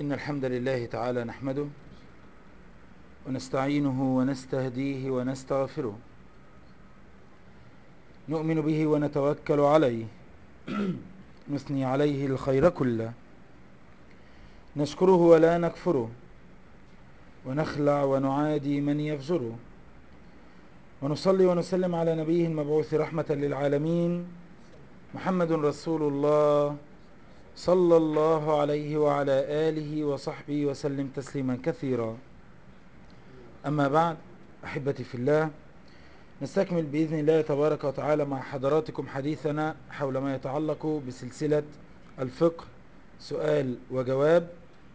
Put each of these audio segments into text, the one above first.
إن الحمد لله تعالى نحمده ونستعينه ونستهديه ونستغفره نؤمن به ونتوكل عليه نثني عليه الخير كله نشكره ولا نكفره ونخلع ونعادي من يفجره ونصلي ونسلم على نبيه المبعوث رحمة للعالمين محمد رسول الله صلى الله عليه وعلى آله وصحبه وسلم تسليما كثيرا أما بعد أحبتي في الله نستكمل بإذن الله تبارك وتعالى مع حضراتكم حديثنا حول ما يتعلق بسلسلة الفقه سؤال وجواب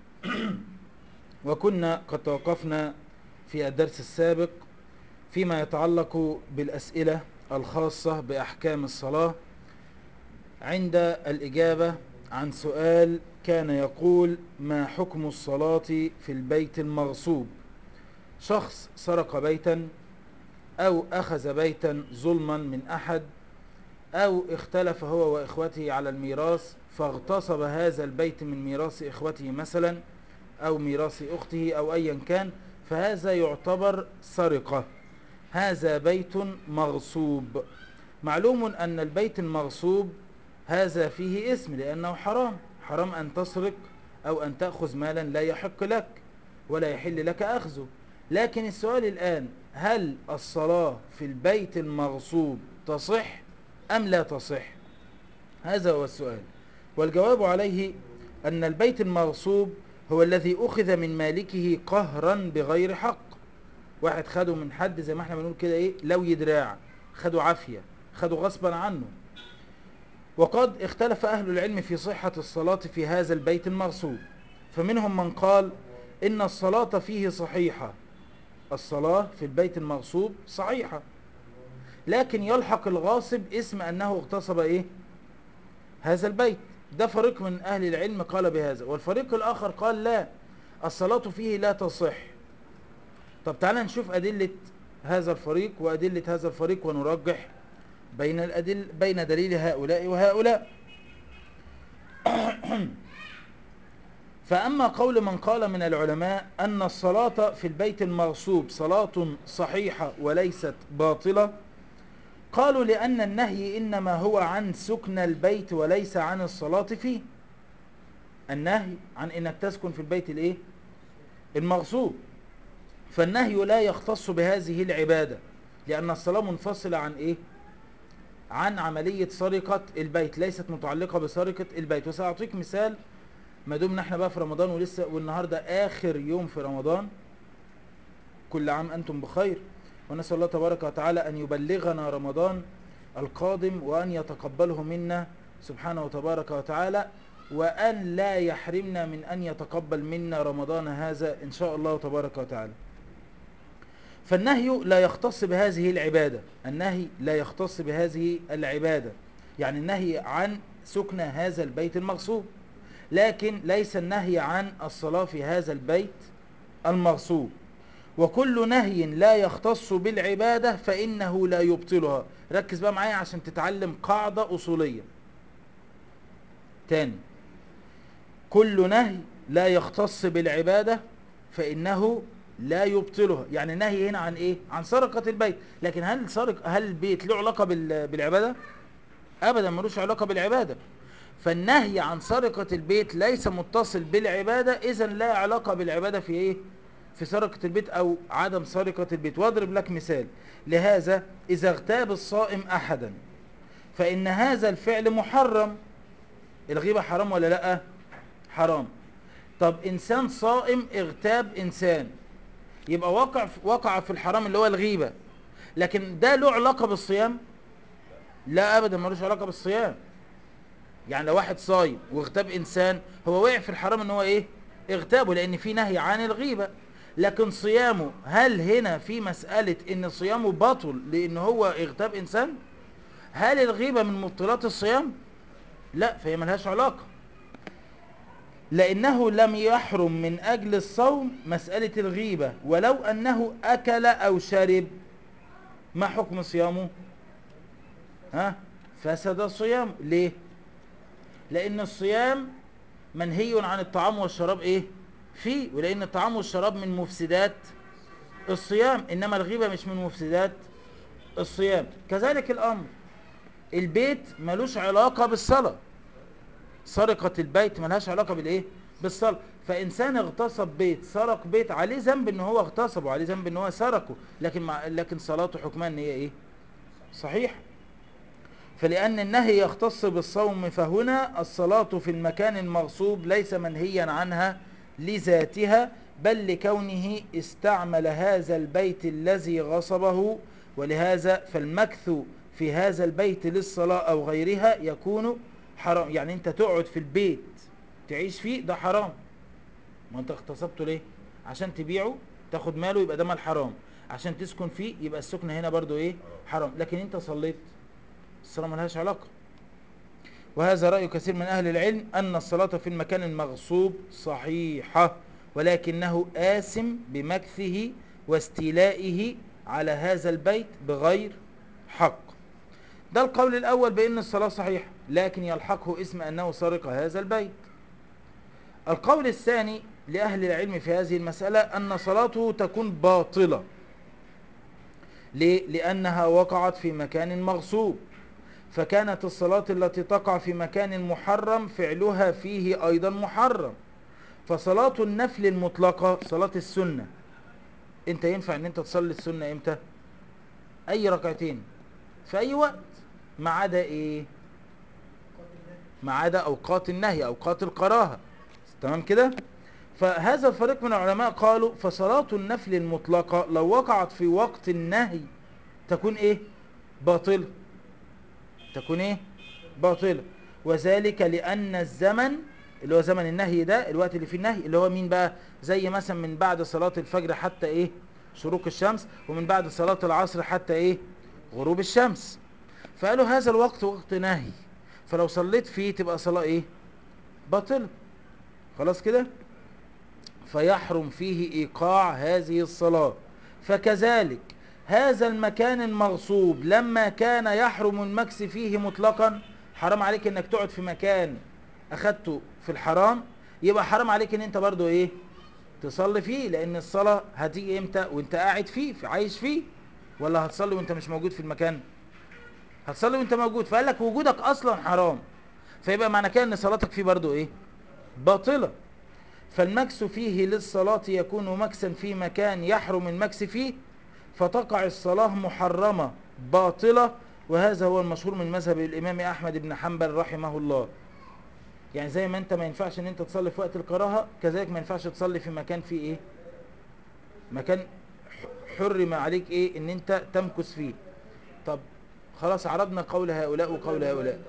وكنا قد توقفنا في الدرس السابق فيما يتعلق بالأسئلة الخاصة بأحكام الصلاة عند الإجابة عن سؤال كان يقول ما حكم الصلاة في البيت المغصوب شخص سرق بيتا أو أخذ بيتا ظلما من أحد أو اختلف هو وإخوته على الميراث فاغتصب هذا البيت من ميراث إخوته مثلا أو ميراث أخته أو أيا كان فهذا يعتبر سرقة هذا بيت مغصوب معلوم أن البيت المغصوب هذا فيه اسم لأنه حرام حرام أن تسرق أو أن تأخذ مالا لا يحق لك ولا يحل لك أخذه لكن السؤال الآن هل الصلاة في البيت المغصوب تصح أم لا تصح هذا هو السؤال والجواب عليه أن البيت المغصوب هو الذي أخذ من مالكه قهرا بغير حق واحد خده من حد زي ما احنا بنقول كده ايه لو يدراع خده عافية خده غصبا عنه وقد اختلف أهل العلم في صحة الصلاة في هذا البيت المغصوب فمنهم من قال إن الصلاة فيه صحيحة الصلاة في البيت المغصوب صحيحة لكن يلحق الغاصب اسم أنه اغتصب إيه هذا البيت ده فريق من أهل العلم قال بهذا والفريق الآخر قال لا الصلاة فيه لا تصح طب تعالى نشوف أدلة هذا الفريق وأدلة هذا الفريق ونرجح بين الأدل بين دليل هؤلاء وهؤلاء فأما قول من قال من العلماء أن الصلاة في البيت المغصوب صلاة صحيحة وليست باطلة قالوا لأن النهي إنما هو عن سكن البيت وليس عن الصلاة فيه النهي عن إنك تسكن في البيت الإيه؟ المغصوب فالنهي لا يختص بهذه العبادة لأن الصلاة منفصلة عن إيه؟ عن عملية سرقة البيت ليست متعلقة بسرقة البيت وسأعطيك مثال ما دمنا احنا بقى في رمضان ولسه والنهاردة آخر يوم في رمضان كل عام أنتم بخير ونسأل الله تبارك وتعالى أن يبلغنا رمضان القادم وأن يتقبله منا سبحانه وتبارك وتعالى وأن لا يحرمنا من أن يتقبل منا رمضان هذا إن شاء الله تبارك وتعالى فالنهي لا يختص بهذه العبادة النهي لا يختص بهذه العبادة يعني النهي عن سكن هذا البيت المغصوب لكن ليس النهي عن الصلاة في هذا البيت المغصوب وكل نهي لا يختص بالعبادة فإنه لا يبطلها ركز بقى معايا عشان تتعلم قاعدة أصولية تاني كل نهي لا يختص بالعبادة فإنه لا يبطلها يعني النهي هنا عن ايه عن سرقة البيت لكن هل سرق هل البيت له علاقة بالعبادة ابدا ملوش علاقة بالعبادة فالنهي عن سرقة البيت ليس متصل بالعبادة اذا لا علاقة بالعبادة في ايه في سرقة البيت او عدم سرقة البيت واضرب لك مثال لهذا اذا اغتاب الصائم احدا فان هذا الفعل محرم الغيبة حرام ولا لا حرام طب انسان صائم اغتاب انسان يبقى وقع وقع في الحرام اللي هو الغيبة لكن ده له علاقة بالصيام لا ابدا ملوش علاقة بالصيام يعني لو واحد صايم واغتاب انسان هو وقع في الحرام ان هو ايه اغتابه لان في نهي عن الغيبة لكن صيامه هل هنا في مسألة ان صيامه بطل لان هو اغتاب انسان هل الغيبة من مبطلات الصيام لا فهي ملهاش علاقة لأنه لم يحرم من أجل الصوم مسألة الغيبة ولو أنه أكل أو شرب ما حكم صيامه ها فسد الصيام ليه لأن الصيام منهي عن الطعام والشراب إيه في ولان الطعام والشراب من مفسدات الصيام انما الغيبه مش من مفسدات الصيام كذلك الامر البيت ملوش علاقه بالصلاه سرقه البيت ملهاش علاقه بالايه بالصلاه فانسان اغتصب بيت سرق بيت عليه ذنب ان هو اغتصبه عليه ذنب ان هو سرقه لكن مع لكن صلاته حكمها ان هي ايه صحيح فلأن النهي يختص بالصوم فهنا الصلاة في المكان المغصوب ليس منهيا عنها لذاتها بل لكونه استعمل هذا البيت الذي غصبه ولهذا فالمكث في هذا البيت للصلاة أو غيرها يكون حرام يعني أنت تقعد في البيت تعيش فيه ده حرام ما أنت اغتصبته ليه عشان تبيعه تاخد ماله يبقى ده مال حرام عشان تسكن فيه يبقى السكن هنا برضو ايه حرام لكن انت صليت الصلاة ملهاش علاقة وهذا رأي كثير من أهل العلم أن الصلاة في المكان المغصوب صحيحة ولكنه آثم بمكثه واستيلائه على هذا البيت بغير حق ده القول الأول بأن الصلاة صحيحة لكن يلحقه اسم أنه سرق هذا البيت القول الثاني لأهل العلم في هذه المسألة أن صلاته تكون باطلة ليه؟ لأنها وقعت في مكان مغصوب فكانت الصلاة التي تقع في مكان محرم فعلها فيه أيضا محرم فصلاة النفل المطلقة صلاة السنة انت ينفع ان انت تصلي السنة امتى اي ركعتين في اي وقت ما عدا ايه ما عدا اوقات النهي اوقات الكراهه تمام كده فهذا الفريق من العلماء قالوا فصلاة النفل المطلقة لو وقعت في وقت النهي تكون ايه باطلة تكون ايه باطلة وذلك لأن الزمن اللي هو زمن النهي ده الوقت اللي فيه النهي اللي هو مين بقى زي مثلا من بعد صلاة الفجر حتى ايه شروق الشمس ومن بعد صلاة العصر حتى ايه غروب الشمس فقالوا هذا الوقت وقت نهي فلو صليت فيه تبقى صلاة ايه باطلة خلاص كده فيحرم فيه ايقاع هذه الصلاة فكذلك هذا المكان المغصوب لما كان يحرم المكس فيه مطلقا حرام عليك انك تقعد في مكان اخدته في الحرام يبقى حرام عليك ان انت برضو ايه تصلي فيه لان الصلاة هتيجي امتى وانت قاعد فيه في عايش فيه ولا هتصلي وانت مش موجود في المكان هتصلي وانت موجود فقال لك وجودك اصلا حرام فيبقى معنى كده ان صلاتك فيه برضو ايه باطلة فالمكس فيه للصلاة يكون مكسا في مكان يحرم المكس فيه فتقع الصلاة محرمة باطلة وهذا هو المشهور من مذهب الإمام أحمد بن حنبل رحمه الله يعني زي ما انت ما ينفعش ان انت تصلي في وقت الكراهة كذلك ما ينفعش تصلي في مكان فيه ايه مكان حرم عليك ايه ان انت تمكث فيه طب خلاص عرضنا قول هؤلاء وقول هؤلاء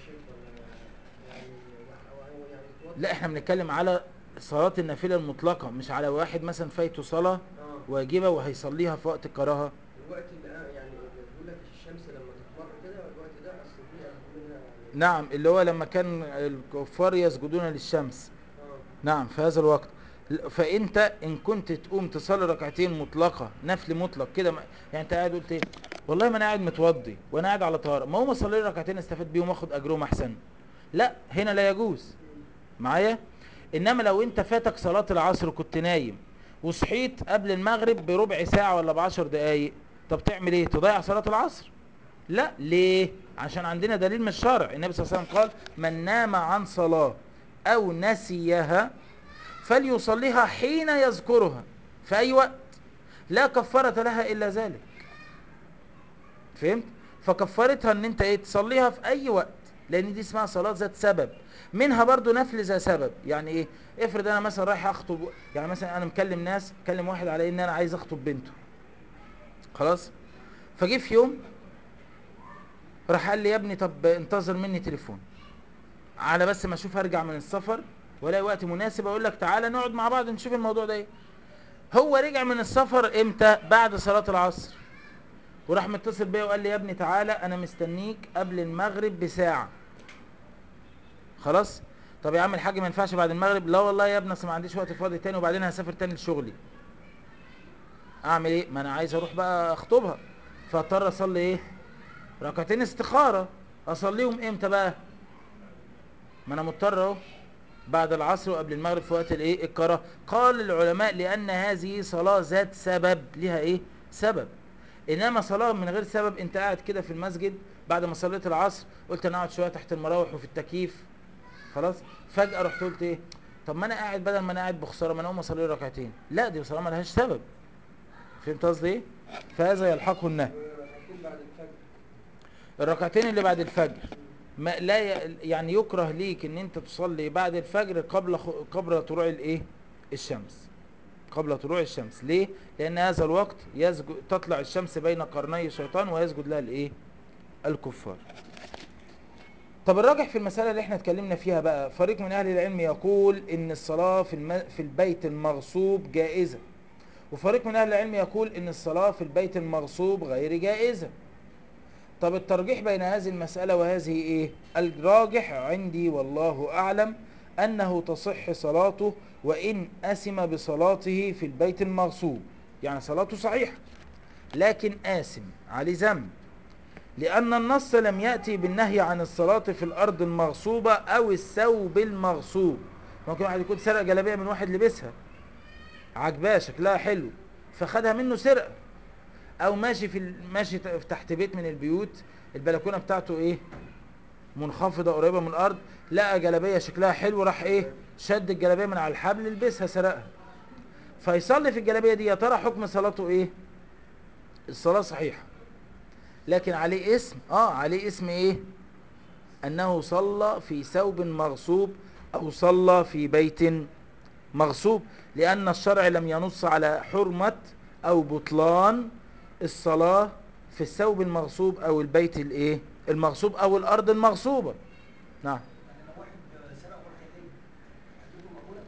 لا احنا بنتكلم على صلاة النافلة المطلقة مش على واحد مثلا فايته صلاة واجبة وهيصليها في وقت الكراهة الوقت اللي أنا يعني بيقول لك الشمس لما تحمر كده الوقت ده اصل دي أهم منها نعم اللي هو لما كان الكفار يسجدون للشمس اه نعم في هذا الوقت فانت ان كنت تقوم تصلي ركعتين مطلقه نفل مطلق كده ما- يعني انت قاعد قلت ايه والله ما انا قاعد متوضي وانا قاعد على طهاره ما هو اصلي لي ركعتين استفاد بيهم واخد اجرهم احسن لا هنا لا يجوز معايا انما لو انت فاتك صلاه العصر كنت نايم وصحيت قبل المغرب بربع ساعه ولا بعشر دقايق طب تعمل ايه تضيع صلاه العصر لا ليه عشان عندنا دليل من الشرع النبي صلى الله عليه وسلم قال من نام عن صلاة او نسيها فليصليها حين يذكرها في اي وقت لا كفارة لها الا ذلك فهمت فكفارتها ان انت ايه تصليها في اي وقت لان دي اسمها صلاة ذات سبب منها برضو نفل ذات سبب يعني ايه افرض انا مثلا رايح اخطب يعني مثلا انا مكلم ناس مكلم واحد على ان انا عايز اخطب بنته خلاص فجه في يوم راح قال لي يا ابني طب انتظر مني تليفون على بس ما اشوف ارجع من السفر والاقي وقت مناسب اقول لك تعالى نقعد مع بعض نشوف الموضوع ده ايه هو رجع من السفر امتى بعد صلاة العصر وراح متصل بيا وقال لي يا ابني تعالى انا مستنيك قبل المغرب بساعة خلاص طب يا عم الحاج ما ينفعش بعد المغرب لا والله يا ابني اصل ما عنديش وقت فاضي تاني وبعدين هسافر تاني لشغلي اعمل ايه ما انا عايز اروح بقى اخطبها فاضطر اصلي ايه ركعتين استخارة اصليهم امتى بقى ما انا مضطر اهو بعد العصر وقبل المغرب في وقت الايه الكراهه قال العلماء لان هذه صلاه ذات سبب لها ايه سبب انما صلاه من غير سبب انت قاعد كده في المسجد بعد ما صليت العصر قلت انا اقعد شويه تحت المراوح وفي التكييف خلاص فجاه رحت قلت ايه طب ما انا قاعد بدل ما انا قاعد بخساره ما انا اقوم اصلي لي ركعتين لا دي صلاه ما لهاش سبب فهمت قصدي ايه فهذا يلحقه النهي وركعتين بعد الفجر الركعتين اللي بعد الفجر ما لا ي- يعني يكره ليك ان انت تصلي بعد الفجر قبل خ- قبل طلوع الايه الشمس قبل طلوع الشمس ليه لان هذا الوقت يسجد تطلع الشمس بين قرني الشيطان ويسجد لها الايه الكفار طب الراجح في المسألة اللي احنا اتكلمنا فيها بقى فريق من اهل العلم يقول ان الصلاة في, الم... في البيت المغصوب جائزة وفريق من اهل العلم يقول ان الصلاة في البيت المغصوب غير جائزة طب الترجيح بين هذه المسألة وهذه ايه الراجح عندي والله اعلم انه تصح صلاته وان اسم بصلاته في البيت المغصوب يعني صلاته صحيحة لكن آسم عليه ذنب لأن النص لم يأتي بالنهي عن الصلاة في الأرض المغصوبة أو الثوب المغصوب ممكن واحد يكون سرق جلابية من واحد لبسها عجباه شكلها حلو فخدها منه سرقة أو ماشي في ال- ماشي ت- في تحت بيت من البيوت البلكونة بتاعته إيه منخفضة قريبة من الأرض لقى جلابية شكلها حلو راح إيه شد الجلابية من على الحبل لبسها سرقها فيصلي في الجلابية دي يا ترى حكم صلاته إيه الصلاة صحيحة لكن عليه اسم اه عليه اسم ايه انه صلى في ثوب مغصوب او صلى في بيت مغصوب لان الشرع لم ينص على حرمة او بطلان الصلاة في الثوب المغصوب او البيت الايه المغصوب او الارض المغصوبة نعم يعني لو واحد سرق وراح يحج حجته مقبوله؟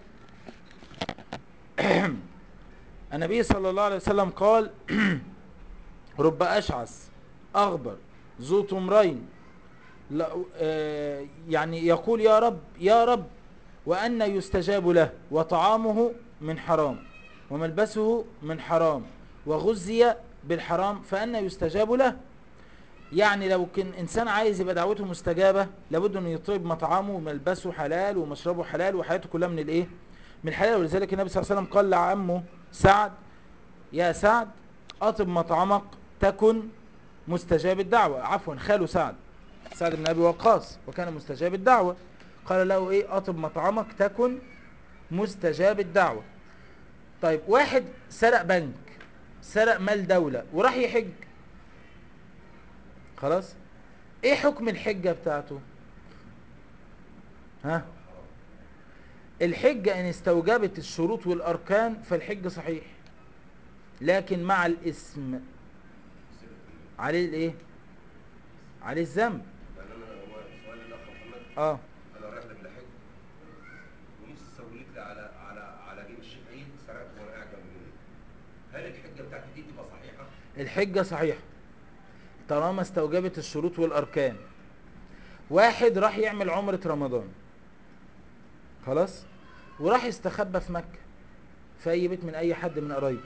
النبي صلى الله عليه وسلم قال رب أشعث أغبر ذو طمرين لا- آه، يعني يقول يا رب يا رب وأن يستجاب له وطعامه من حرام وملبسه من حرام وغزي بالحرام فأن يستجاب له يعني لو كان إنسان عايز يبقى دعوته مستجابة لابد أن يطيب مطعمه وملبسه حلال ومشربه حلال وحياته كلها من الإيه من الحلال ولذلك النبي صلى الله عليه وسلم قال لعمه سعد يا سعد أطب مطعمك تكن مستجاب الدعوة عفوا خاله سعد سعد بن أبي وقاص وكان مستجاب الدعوة قال له إيه أطب مطعمك تكن مستجاب الدعوة طيب واحد سرق بنك سرق مال دولة وراح يحج خلاص ايه حكم الحجة بتاعته ها الحجة ان استوجبت الشروط والاركان فالحج صحيح لكن مع الاسم عليه الايه عليه الذنب يعني انا هو سؤال الاخ محمد اه انا رايح لك لحج ونفسي سولت لي على على على جيب الشيخ عيد سرقت وانا قاعد جنب منه هل الحجه بتاعتي دي تبقى صحيحه؟ الحجة صحيحة طالما استوجبت الشروط والأركان واحد راح يعمل عمرة رمضان خلاص وراح يستخبى في مكة في أي بيت من أي حد من قرايبه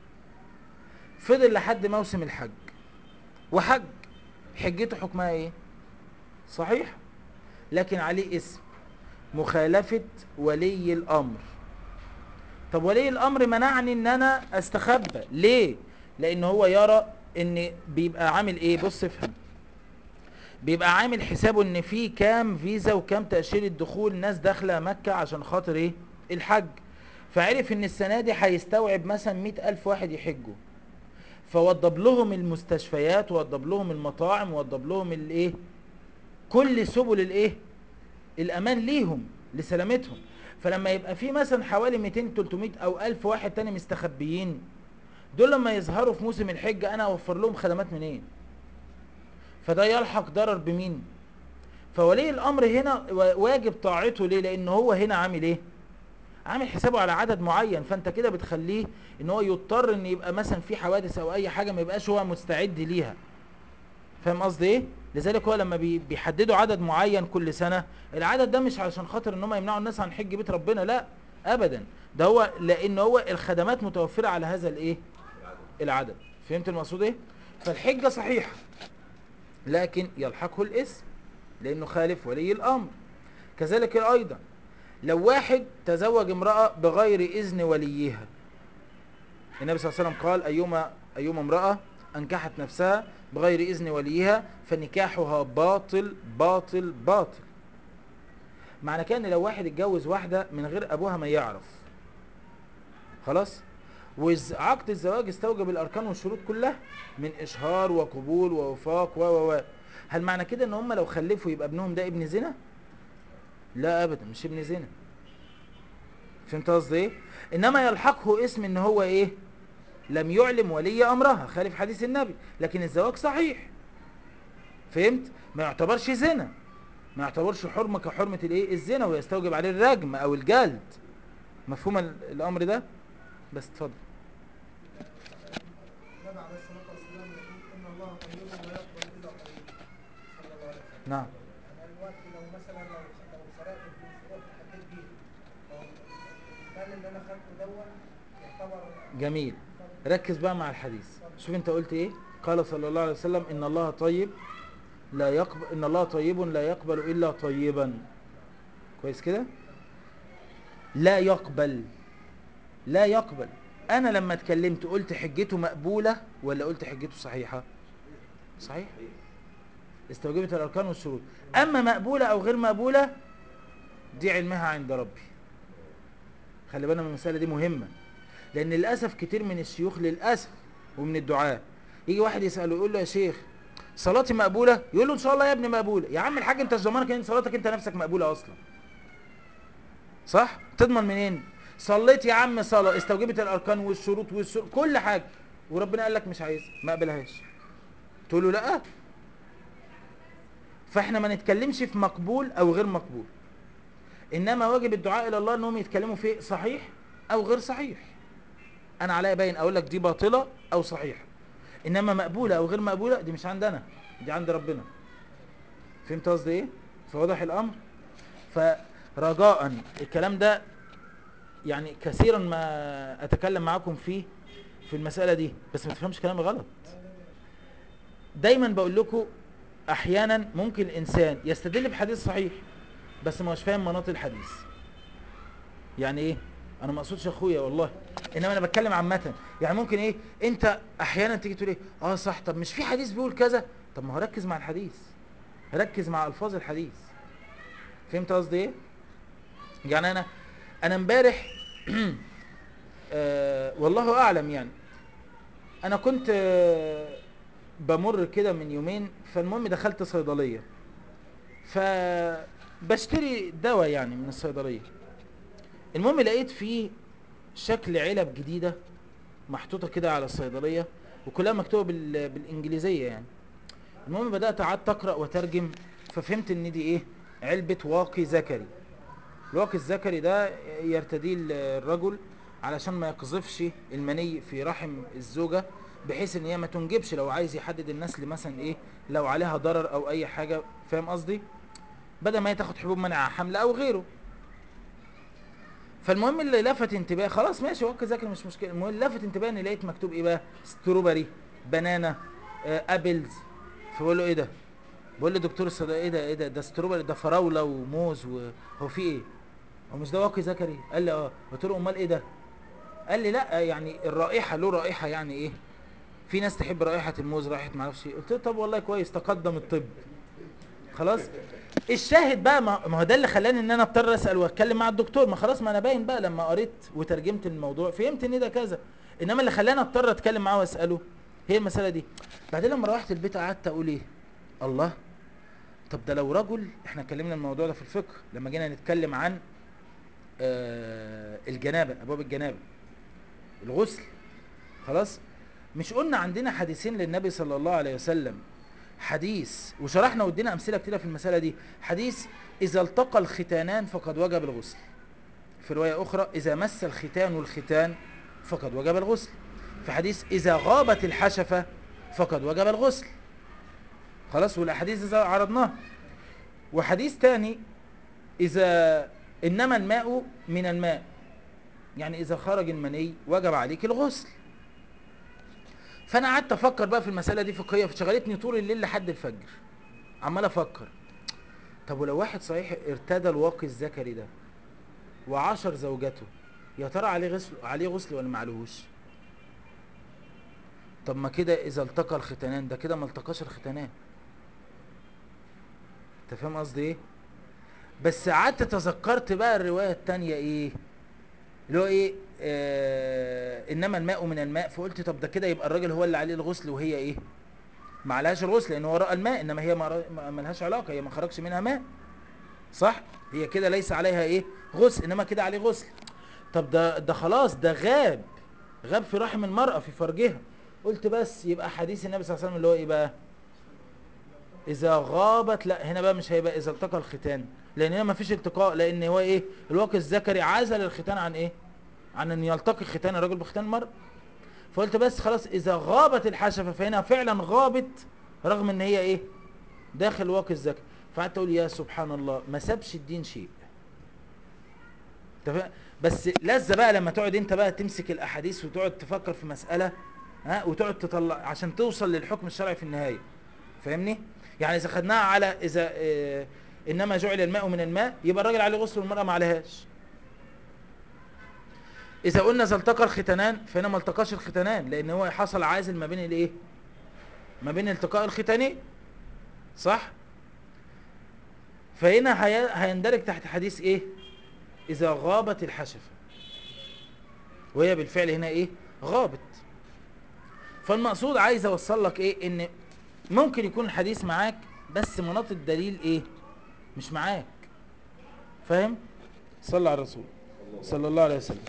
فضل لحد موسم الحج وحج حجته حكمها ايه صحيح لكن عليه اسم مخالفة ولي الأمر طب ولي الامر منعني ان انا استخبى ليه لان هو يرى ان بيبقى عامل ايه بص افهم بيبقى عامل حسابه ان في كام فيزا وكام تأشيرة دخول ناس داخلة مكة عشان خاطر ايه الحج فعرف ان السنة دي هيستوعب مثلا مئة الف واحد يحجوا فوضب لهم المستشفيات ووضب لهم المطاعم ووضب لهم الايه كل سبل الايه الامان ليهم لسلامتهم فلما يبقى في مثلا حوالي 200 300 او 1000 واحد تاني مستخبيين دول لما يظهروا في موسم الحج انا اوفر لهم خدمات منين فده يلحق ضرر بمين فولي الامر هنا واجب طاعته ليه لان هو هنا عامل ايه عامل حسابه على عدد معين فانت كده بتخليه ان هو يضطر ان يبقى مثلا في حوادث او اي حاجه ما يبقاش هو مستعد ليها فاهم قصدي ايه لذلك هو لما بي- بيحددوا عدد معين كل سنه العدد ده مش علشان خاطر ان هم يمنعوا الناس عن حج بيت ربنا لا ابدا ده هو لان هو الخدمات متوفره على هذا الايه العدد فهمت المقصود ايه فالحجه صحيحه لكن يلحقه الاسم لانه خالف ولي الامر كذلك ايضا لو واحد تزوج امرأة بغير إذن وليها النبي صلى الله عليه وسلم قال أيما أيما امرأة أنكحت نفسها بغير إذن وليها فنكاحها باطل باطل باطل معنى كان لو واحد اتجوز واحدة من غير أبوها ما يعرف خلاص وعقد الزواج استوجب الأركان والشروط كلها من إشهار وقبول ووفاق و و و هل معنى كده ان هم لو خلفوا يبقى ابنهم ده ابن زنا لا ابدا مش ابن زنا فهمت قصدي ايه انما يلحقه اسم ان هو ايه لم يعلم ولي امرها خالف حديث النبي لكن الزواج صحيح فهمت ما يعتبرش زنا ما يعتبرش حرمه كحرمه الايه الزنا ويستوجب عليه الرجم او الجلد مفهوم ال- الامر ده بس اتفضل النبي عليه الصلاة والسلام يقول إن الله طيب ولا يقبل إلا طيب صلى الله عليه وسلم نعم يعني الوقت لو مثلا لو لو سرقت فلوس ورحت حكيت بيها لو المال اللي أنا خدته دون يعتبر جميل ركز بقى مع الحديث شوف انت قلت ايه قال صلى الله عليه وسلم ان الله طيب لا يقبل ان الله طيب لا يقبل الا طيبا كويس كده لا يقبل لا يقبل انا لما اتكلمت قلت حجته مقبولة ولا قلت حجته صحيحة صحيح استوجبت الاركان والشروط اما مقبولة او غير مقبولة دي علمها عند ربي خلي بالنا من المسألة دي مهمة لان للاسف كتير من الشيوخ للاسف ومن الدعاة يجي واحد يساله يقول له يا شيخ صلاتي مقبوله يقول له ان شاء الله يا ابني مقبوله يا عم الحاج انت مش ضمانك ان صلاتك انت نفسك مقبوله اصلا صح تضمن منين صليت يا عم صلاه استوجبت الاركان والشروط والشروط كل حاجه وربنا قال لك مش عايز ما قبلهاش تقول له لا فاحنا ما نتكلمش في مقبول او غير مقبول انما واجب الدعاء الى الله انهم يتكلموا في صحيح او غير صحيح انا عليا باين اقول لك دي باطله او صحيحه انما مقبوله او غير مقبوله دي مش عندنا دي عند ربنا فهمت قصدي ايه فواضح الامر فرجاء الكلام ده يعني كثيرا ما اتكلم معاكم فيه في المساله دي بس ما تفهمش كلامي غلط دايما بقول لكم احيانا ممكن الانسان يستدل بحديث صحيح بس ما هوش فاهم مناط الحديث يعني ايه انا ما اقصدش اخويا والله انما انا بتكلم عامه يعني ممكن ايه انت احيانا تيجي تقول ايه اه صح طب مش في حديث بيقول كذا طب ما هو ركز مع الحديث ركز مع الفاظ الحديث فهمت قصدي ايه يعني انا انا امبارح آه والله اعلم يعني انا كنت آه بمر كده من يومين فالمهم دخلت صيدليه فبشتري دواء يعني من الصيدليه المهم لقيت فيه شكل علب جديدة محطوطة كده على الصيدلية وكلها مكتوبة بال... بالإنجليزية يعني المهم بدأت قعدت أقرأ وترجم ففهمت إن دي إيه علبة واقي ذكري الواقي الذكري ده يرتديه الرجل علشان ما يقذفش المني في رحم الزوجة بحيث ان هي ما تنجبش لو عايز يحدد النسل مثلا ايه لو عليها ضرر او اي حاجة فاهم قصدي بدل ما هي تاخد حبوب منع حمل او غيره فالمهم اللي لفت انتباهي خلاص ماشي وقت ذاكر مش مشكله المهم اللي لفت انتباهي اني لقيت مكتوب ايه بقى ستروبري بنانا آه ابلز فبقول له ايه ده بقول له دكتور الصيدليه ايه ده ايه ده ده ستروبري ده فراوله وموز وهو في ايه هو مش ده واقي ذكري قال لي اه قلت له امال ايه ده قال لي لا يعني الرائحه له رائحه يعني ايه في ناس تحب رائحه الموز رائحه ما اعرفش ايه قلت له طب والله كويس تقدم الطب خلاص الشاهد بقى ما ما هو ده اللي خلاني ان انا اضطر اسال واتكلم مع الدكتور ما خلاص ما انا باين بقى لما قريت وترجمت الموضوع فهمت ان ده كذا انما اللي خلاني اضطر اتكلم معاه واساله هي المساله دي بعدين لما روحت البيت قعدت اقول ايه الله طب ده لو رجل احنا اتكلمنا الموضوع ده في الفقه لما جينا نتكلم عن آه الجنابه ابواب الجنابه الغسل خلاص مش قلنا عندنا حديثين للنبي صلى الله عليه وسلم حديث وشرحنا وادينا امثله كتيره في المساله دي حديث اذا التقى الختانان فقد وجب الغسل في روايه اخرى اذا مس الختان الختان فقد وجب الغسل في حديث اذا غابت الحشفه فقد وجب الغسل خلاص والاحاديث اذا عرضناها وحديث تاني اذا انما الماء من الماء يعني اذا خرج المني وجب عليك الغسل فانا قعدت افكر بقى في المساله دي فقهيه فشغلتني طول الليل لحد الفجر عمال افكر طب ولو واحد صحيح ارتدى الواقي الذكري ده وعشر زوجته يا ترى عليه غسل عليه غسل ولا ما عليهوش طب ما كده اذا التقى الختانان ده كده ما التقاش الختانان انت فاهم قصدي ايه بس قعدت تذكرت بقى الروايه التانية ايه اللي هو ايه آه انما الماء من الماء فقلت طب ده كده يبقى الراجل هو اللي عليه الغسل وهي ايه ما عليهاش الغسل لان هو راى الماء انما هي ما را- ما ما لهاش علاقه هي ما خرجش منها ماء صح هي كده ليس عليها ايه غسل انما كده عليه غسل طب ده ده خلاص ده غاب غاب في رحم المرأة في فرجها قلت بس يبقى حديث النبي صلى الله عليه وسلم اللي هو ايه بقى اذا غابت لا هنا بقى مش هيبقى اذا التقى الختان لان هنا مفيش التقاء لان هو ايه الواقع الذكري عزل الختان عن ايه عن ان يلتقي ختان الرجل بختان المرأة فقلت بس خلاص اذا غابت الحشفة فهنا فعلا غابت رغم ان هي ايه داخل واقع الذكر فقعدت اقول يا سبحان الله ما سابش الدين شيء انت فاهم؟ بس لذة بقى لما تقعد انت بقى تمسك الاحاديث وتقعد تفكر في مسألة ها وتقعد تطلع عشان توصل للحكم الشرعي في النهاية فاهمني يعني اذا خدناها على اذا اه انما جعل الماء من الماء يبقى الراجل عليه غسل والمرأة ما عليهاش اذا قلنا اذا التقى الختانان فهنا ما التقاش الختانان لان هو حصل عازل ما بين الايه ما بين التقاء الختانين صح فهنا هي- هيندرج تحت حديث ايه اذا غابت الحشفة وهي بالفعل هنا ايه غابت فالمقصود عايز اوصل لك ايه ان ممكن يكون الحديث معاك بس مناط الدليل ايه مش معاك فاهم صلى على الرسول صلى الله عليه وسلم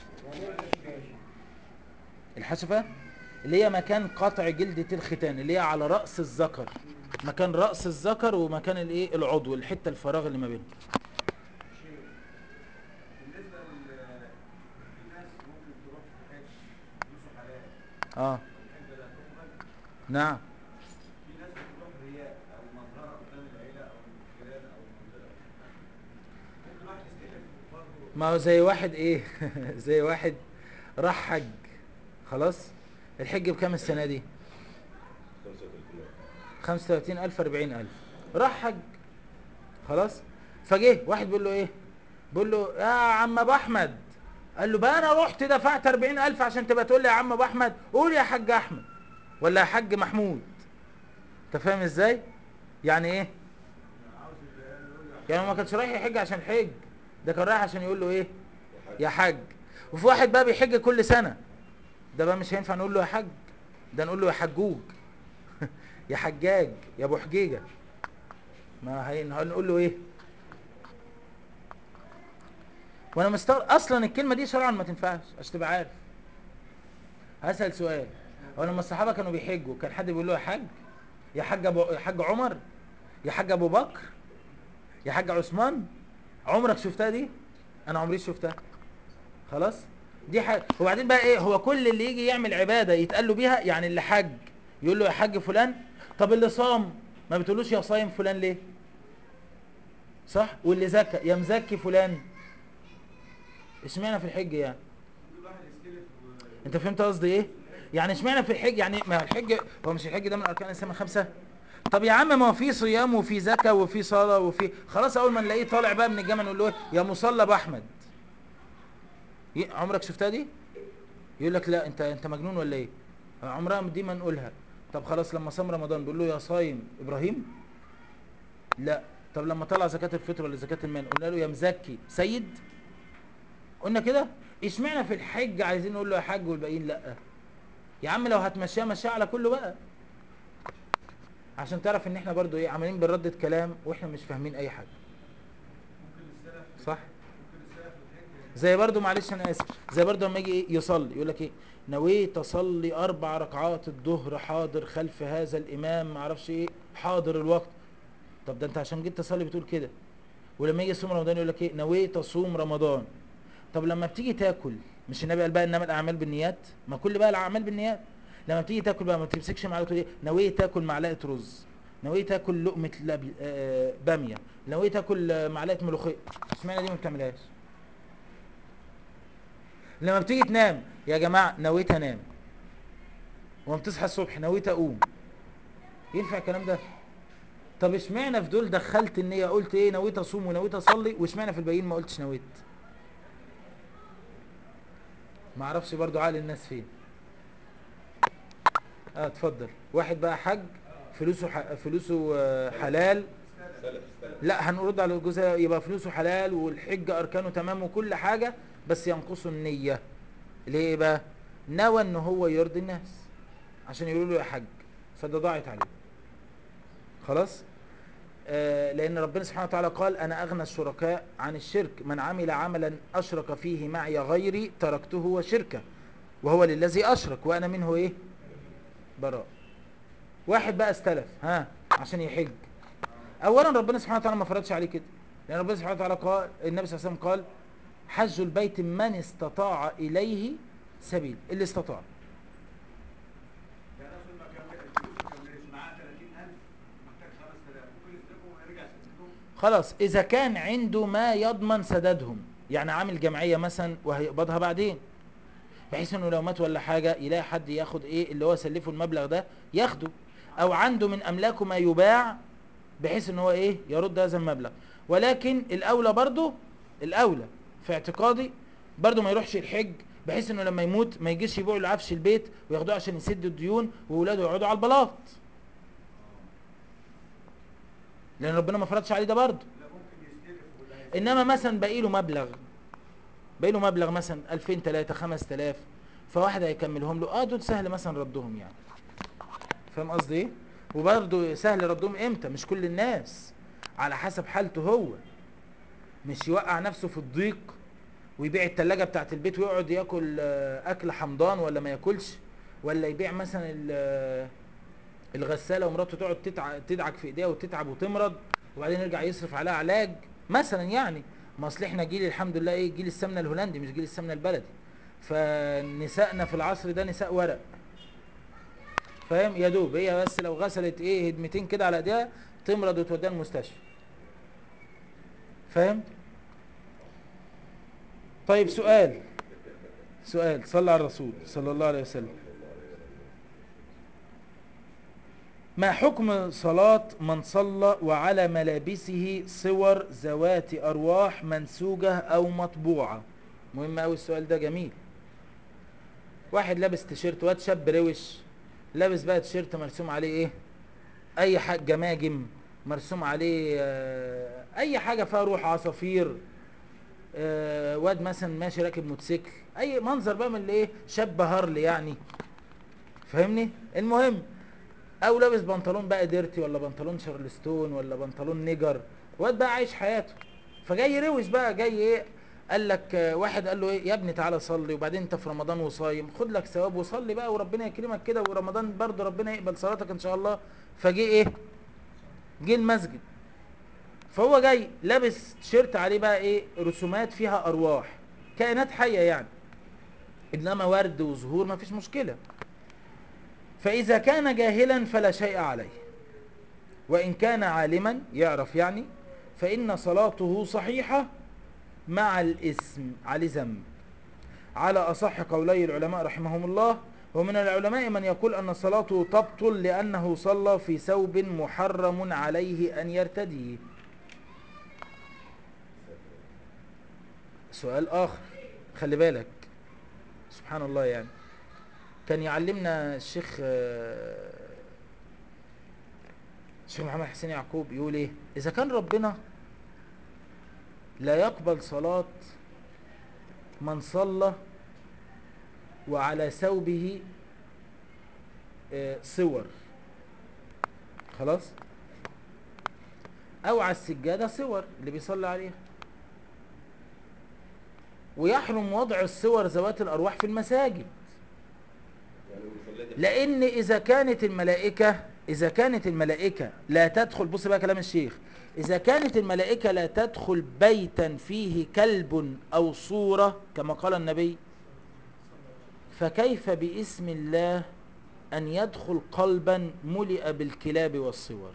الحشفة اللي هي مكان قطع جلدة الختان اللي هي على رأس الذكر مكان رأس الذكر ومكان الايه العضو الحتة الفراغ اللي ما بينهم بالنسبة لل في ناس ممكن تروح في حج فلوسه حلال اه الحج لا تقبل نعم في ناس بتروح رياء أو مظهرة قدام العيلة أو الجيران أو المنطقة ممكن واحد يستلف برضه ما هو زي واحد ايه زي واحد راح حج خلاص الحج بكام السنة دي 35 ألف 40 ألف راح حج خلاص فجه واحد بيقول له ايه بيقول له يا عم ابو احمد قال له بقى انا رحت دفعت 40 ألف عشان تبقى تقول لي يا عم ابو احمد قول يا حاج احمد ولا يا حاج محمود انت فاهم ازاي يعني ايه يعني هو ما كانش رايح يحج عشان الحج ده كان رايح عشان يقول له ايه يا حاج وفي واحد بقى بيحج كل سنة ده بقى مش هينفع نقول له يا حج ده نقول له يا حجوج يا حجاج يا ابو حجيجة ما هي- هنقول له ايه وانا مستغرب اصلا الكلمة دي شرعا ما تنفعش عشان تبقى عارف هسأل سؤال هو لما الصحابة كانوا بيحجوا كان حد بيقول له يا حاج يا حاج ابو يا حاج عمر يا حاج ابو بكر يا حاج عثمان عمرك شفتها دي انا عمري شفتها خلاص دي حاجه وبعدين بقى ايه هو كل اللي يجي يعمل عباده يتقال له بيها يعني اللي حج يقول له يا حاج فلان طب اللي صام ما بتقولوش يا صايم فلان ليه صح واللي زكى يا مزكي فلان اشمعنى في الحج يعني كل واحد يستلف و- انت فهمت قصدي ايه يعني اشمعنى في الحج يعني ما هو الحج هو مش الحج ده من اركان الاسلام الخمسه طب يا عم ما هو في صيام وفي زكاه وفي صلاه وفي خلاص اول ما نلاقيه طالع بقى من الجامع نقول له ايه يا مصلى ابو احمد ي- عمرك شفتها دي يقول لك لا انت انت مجنون ولا ايه عمرها دي ما نقولها طب خلاص لما صام رمضان بيقول له يا صايم ابراهيم لا طب لما طلع زكاه الفطر ولا زكاه المال قلنا له يا مزكي سيد قلنا كده اشمعنى في الحج عايزين نقول له يا حاج والباقيين لا يا عم لو هتمشيها مشيها على كله بقى عشان تعرف ان احنا برضو ايه عمالين بنردد كلام واحنا مش فاهمين اي حاجه ممكن السلف صح ممكن السلف في الحج زي برضو معلش انا اسف زي برضو لما يجي ايه يصلي يقول لك ايه نويت اصلي اربع ركعات الظهر حاضر خلف هذا الامام ما اعرفش ايه حاضر الوقت طب ده انت عشان جيت تصلي بتقول كده ولما يجي يصوم رمضان يقول لك ايه نويت اصوم رمضان طب لما بتيجي تاكل مش النبي قال بقى انما الاعمال بالنيات ما كل بقى الاعمال بالنيات لما بتيجي تاكل بقى ما تمسكش معلقه تقول ايه نويت تاكل معلقه رز نويت تاكل لقمه لب... آه باميه نويت تاكل آه، معلقه ملوخيه اشمعنى دي ما بتعملهاش لما بتيجي تنام يا جماعه نويت انام وما بتصحى الصبح نويت اقوم ينفع الكلام ده طب اشمعنى في دول دخلت النيه قلت ايه نويت اصوم ونويت اصلي واشمعنى في الباقيين ما قلتش نويت ما اعرفش برضو عقل الناس فين اه اتفضل واحد بقى حج فلوسه ح... فلوسه آه، حلال لا هنرد على الجزء يبقى فلوسه حلال والحج اركانه تمام وكل حاجه بس ينقصه النيه اللي هي ايه بقى نوى ان هو يرضي الناس عشان يقولوا له يا حج فده ضاعت عليه خلاص آه لان ربنا سبحانه وتعالى قال انا اغنى الشركاء عن الشرك من عمل عملا اشرك فيه معي غيري تركته وشركه وهو للذي اشرك وانا منه ايه براء واحد بقى استلف ها عشان يحج اولا ربنا سبحانه وتعالى ما فرضش عليه كده لان ربنا سبحانه وتعالى قال النبي صلى الله عليه وسلم قال حج البيت من استطاع اليه سبيل اللي استطاع يعني اصل ما كمل الفلوس ما كملش معاه 30000 محتاج 5000 ممكن يصرفهم ويرجع يسددهم خلاص اذا كان عنده ما يضمن سدادهم يعني عامل جمعيه مثلا وهيقبضها بعدين بحيث انه لو مات ولا حاجه يلاقي حد ياخد ايه اللي هو سلفه المبلغ ده ياخده او عنده من املاكه ما يباع بحيث ان هو ايه يرد هذا المبلغ ولكن الاولى برضه الاولى في اعتقادي برضه ما يروحش الحج بحيث انه لما يموت ما يجيش يبيعوا له عفش البيت وياخدوه عشان يسدوا الديون واولاده يقعدوا على البلاط لان ربنا ما فرضش عليه ده برضه لا ممكن يستلف ولا هيستلف. انما مثلا باقي له مبلغ باقي له مبلغ مثلا 2000 3 5000 فواحد هيكملهم له اه دول سهل مثلا ردهم يعني فاهم قصدي ايه وبرضه سهل ردهم امتى مش كل الناس على حسب حالته هو مش يوقع نفسه في الضيق ويبيع التلاجة بتاعت البيت ويقعد ياكل آه، اكل حمضان ولا ما ياكلش ولا يبيع مثلا ال- آه، الغساله ومراته تقعد تتع- تدعك في ايديها وتتعب وتمرض وبعدين يرجع يصرف عليها علاج مثلا يعني ما اصل احنا جيل الحمد لله ايه جيل السمنه الهولندي مش جيل السمنه البلدي فنسائنا في العصر ده نساء ورق فاهم يا دوب هي بس لو غسلت ايه هدمتين كده على ايديها تمرض وتوديها المستشفى فاهم طيب سؤال سؤال صلى على الرسول صلى الله عليه وسلم ما حكم صلاة من صلى وعلى ملابسه صور ذوات أرواح منسوجة أو مطبوعة مهم أوي السؤال ده جميل واحد لابس تيشيرت واد شاب روش لابس بقى تيشيرت مرسوم عليه ايه اي حاجة جماجم مرسوم عليه آه، اي حاجة فيها روح عصافير آه، واد مثلا ماشي راكب موتوسيكل اي منظر بقى من اللي ايه شاب هارلي يعني فاهمني المهم او لابس بنطلون بقى ديرتي ولا بنطلون شارلستون ولا بنطلون نيجر واد بقى عايش حياته فجاي روش بقى جاي ايه قال لك آه، واحد قال له ايه يا ابني تعالى صلي وبعدين انت في رمضان وصايم خد لك ثواب وصلي بقى وربنا يكرمك كده ورمضان برضه ربنا يقبل صلاتك ان شاء الله فجه ايه جه المسجد فهو جاي لابس تيشيرت عليه بقى ايه رسومات فيها ارواح كائنات حيه يعني انما ورد وزهور ما فيش مشكله فاذا كان جاهلا فلا شيء عليه وان كان عالما يعرف يعني فان صلاته صحيحه مع الاسم على ذنب على اصح قولي العلماء رحمهم الله ومن العلماء من يقول ان صلاته تبطل لانه صلى في ثوب محرم عليه ان يرتديه سؤال اخر خلي بالك سبحان الله يعني كان يعلمنا الشيخ آه، الشيخ محمد حسين يعقوب يقول ايه اذا كان ربنا لا يقبل صلاة من صلى وعلى ثوبه آه، صور خلاص او على السجادة صور اللي بيصلي عليها ويحرم وضع الصور ذوات الارواح في المساجد يعني المصلية دي لان اذا كانت الملائكه اذا كانت الملائكه لا تدخل بص بقى كلام الشيخ اذا كانت الملائكه لا تدخل بيتا فيه كلب او صوره كما قال النبي فكيف باسم الله ان يدخل قلبا ملئ بالكلاب والصور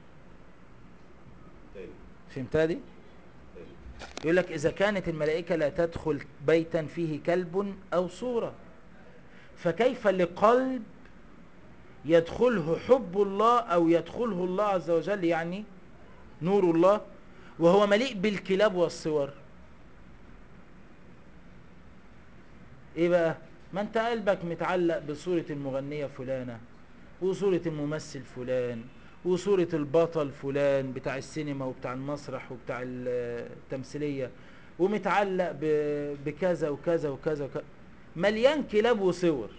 تاني فهمتها دي تاني يقول لك اذا كانت الملائكه لا تدخل بيتا فيه كلب او صوره فكيف لقلب يدخله حب الله او يدخله الله عز وجل يعني نور الله وهو مليء بالكلاب والصور ايه بقى ما انت قلبك متعلق بصورة المغنية فلانة وصورة الممثل فلان وصورة البطل فلان بتاع السينما وبتاع المسرح وبتاع ال- التمثيلية ومتعلق ب- بكذا وكذا وكذا وكذا مليان كلاب وصور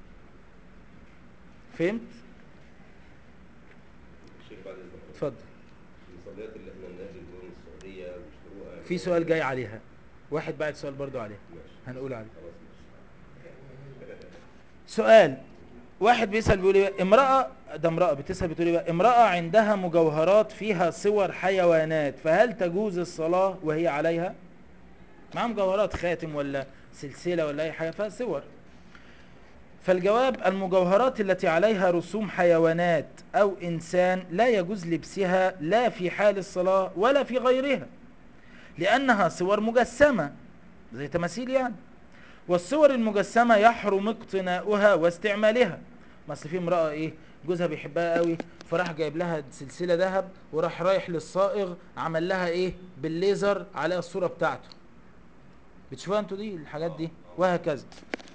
فهمت؟ الشيخ بعد اذنك اتفضل المصليات اللي احنا ننزل من السعوديه ويشتروها في سؤال جاي عليها واحد بعد سؤال برضو عليه ماشي هنقول عليه خلاص ماشي سؤال واحد بيسأل بيقول ايه بقى؟ امرأة ده امرأة بتسأل بتقول ايه بقى امرأة عندها مجوهرات فيها صور حيوانات فهل تجوز الصلاة وهي عليها معاها مجوهرات خاتم ولا سلسلة ولا اي حاجة فيها صور فالجواب المجوهرات التي عليها رسوم حيوانات او انسان لا يجوز لبسها لا في حال الصلاة ولا في غيرها لانها صور مجسمة زي تماثيل يعني والصور المجسمة يحرم اقتناؤها واستعمالها ما اصل في امرأة ايه جوزها بيحبها قوي فراح جايب لها سلسلة ذهب وراح رايح للصائغ عمل لها ايه بالليزر عليها الصورة بتاعته بتشوفوها انتوا دي الحاجات دي وهكذا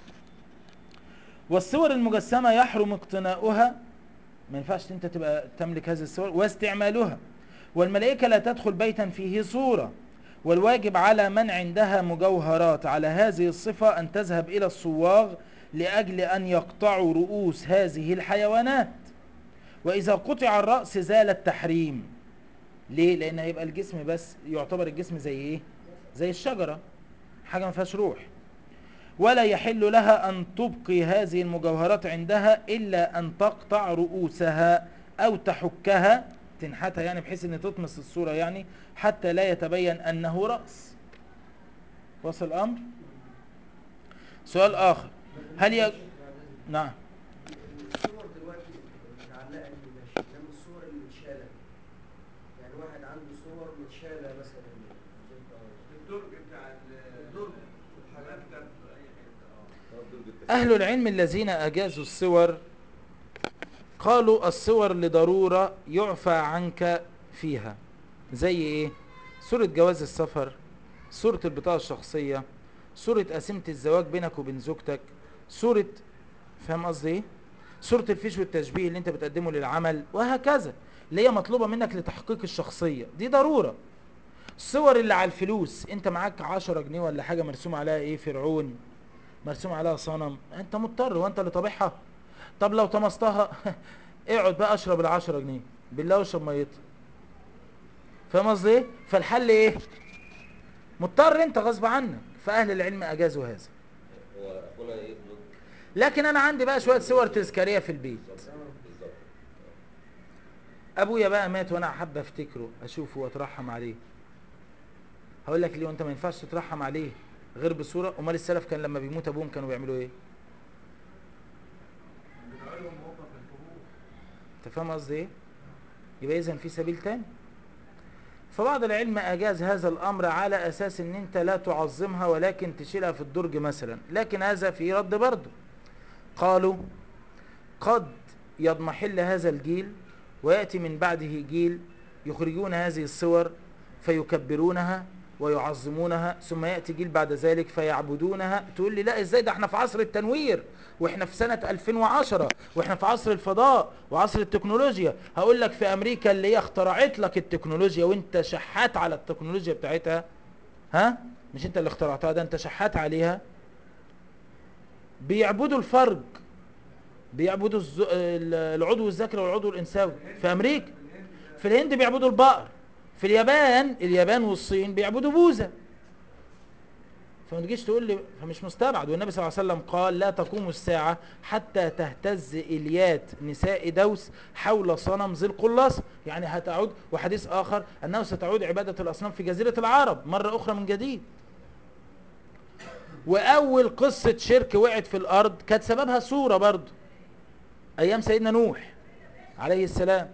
والصور المجسمة يحرم اقتناؤها ما ينفعش انت تبقى تملك هذه الصور واستعمالها والملائكة لا تدخل بيتا فيه صورة والواجب على من عندها مجوهرات على هذه الصفة أن تذهب إلى الصواغ لأجل أن يقطعوا رؤوس هذه الحيوانات وإذا قطع الرأس زال التحريم ليه؟ لأن هيبقى الجسم بس يعتبر الجسم زي إيه؟ زي الشجرة حاجة ما فيهاش روح ولا يحل لها أن تبقي هذه المجوهرات عندها إلا أن تقطع رؤوسها أو تحكها تنحتها يعني بحيث أن تطمس الصورة يعني حتى لا يتبين أنه رأس وصل الأمر سؤال آخر هل ي... نعم الصور دلوقتي متعلقه اللي ماشي انما الصور اللي متشاله يعني واحد عنده صور متشاله مثلا الدرج بتاع ال- الدرج. المكتب اي حته اه آه، درج التسليم. أهل العلم الذين أجازوا الصور قالوا الصور لضرورة يعفى عنك فيها زي إيه؟ صورة جواز السفر صورة البطاقة الشخصية صورة قسيمة الزواج بينك وبين زوجتك صورة فاهم قصدي إيه؟ صورة الفيش والتشبيه اللي أنت بتقدمه للعمل وهكذا اللي هي مطلوبة منك لتحقيق الشخصية دي ضرورة الصور اللي على الفلوس انت معاك 10 جنيه ولا حاجة مرسوم عليها ايه فرعون مرسوم عليها صنم انت مضطر وانت اللي طابعها طب لو طمستها اقعد بقى اشرب العشرة جنيه بالله واشرب ميتها فاهم قصدي ايه فالحل ايه مضطر انت غصب عنك فاهل العلم اجازوا هذا هو اخونا يقصد لكن انا عندي بقى شويه صور تذكاريه في البيت بالظبط بالظبط ابويا بقى مات وانا حابب افتكره اشوفه واترحم عليه هقول لك ليه وانت ما ينفعش تترحم عليه غير بصوره امال السلف كان لما بيموت ابوهم كانوا بيعملوا ايه بيدعوا لهم وهم في القبور انت فاهم قصدي ايه يبقى اذا في سبيل تاني فبعض العلم اجاز هذا الامر على اساس ان انت لا تعظمها ولكن تشيلها في الدرج مثلا لكن هذا في رد برضه قالوا قد يضمحل هذا الجيل وياتي من بعده جيل يخرجون هذه الصور فيكبرونها ويعظمونها ثم ياتي جيل بعد ذلك فيعبدونها تقول لي لا ازاي ده احنا في عصر التنوير واحنا في سنة 2010 واحنا في عصر الفضاء وعصر التكنولوجيا هقول لك في امريكا اللي هي اخترعت لك التكنولوجيا وانت شحات على التكنولوجيا بتاعتها ها مش انت اللي اخترعتها ده انت شحات عليها بيعبدوا الفرج بيعبدوا الز- ال- العضو الذكري والعضو الانثوي في امريكا في الهند بيعبدوا البقر في اليابان اليابان والصين بيعبدوا بوذا فما تجيش تقول لي فمش مستبعد والنبي صلى الله عليه وسلم قال لا تقوم الساعة حتى تهتز إليات نساء دوس حول صنم ذي القلاص يعني هتعود وحديث آخر أنه ستعود عبادة الأصنام في جزيرة العرب مرة أخرى من جديد وأول قصة شرك وقعت في الأرض كانت سببها صورة برضه أيام سيدنا نوح عليه السلام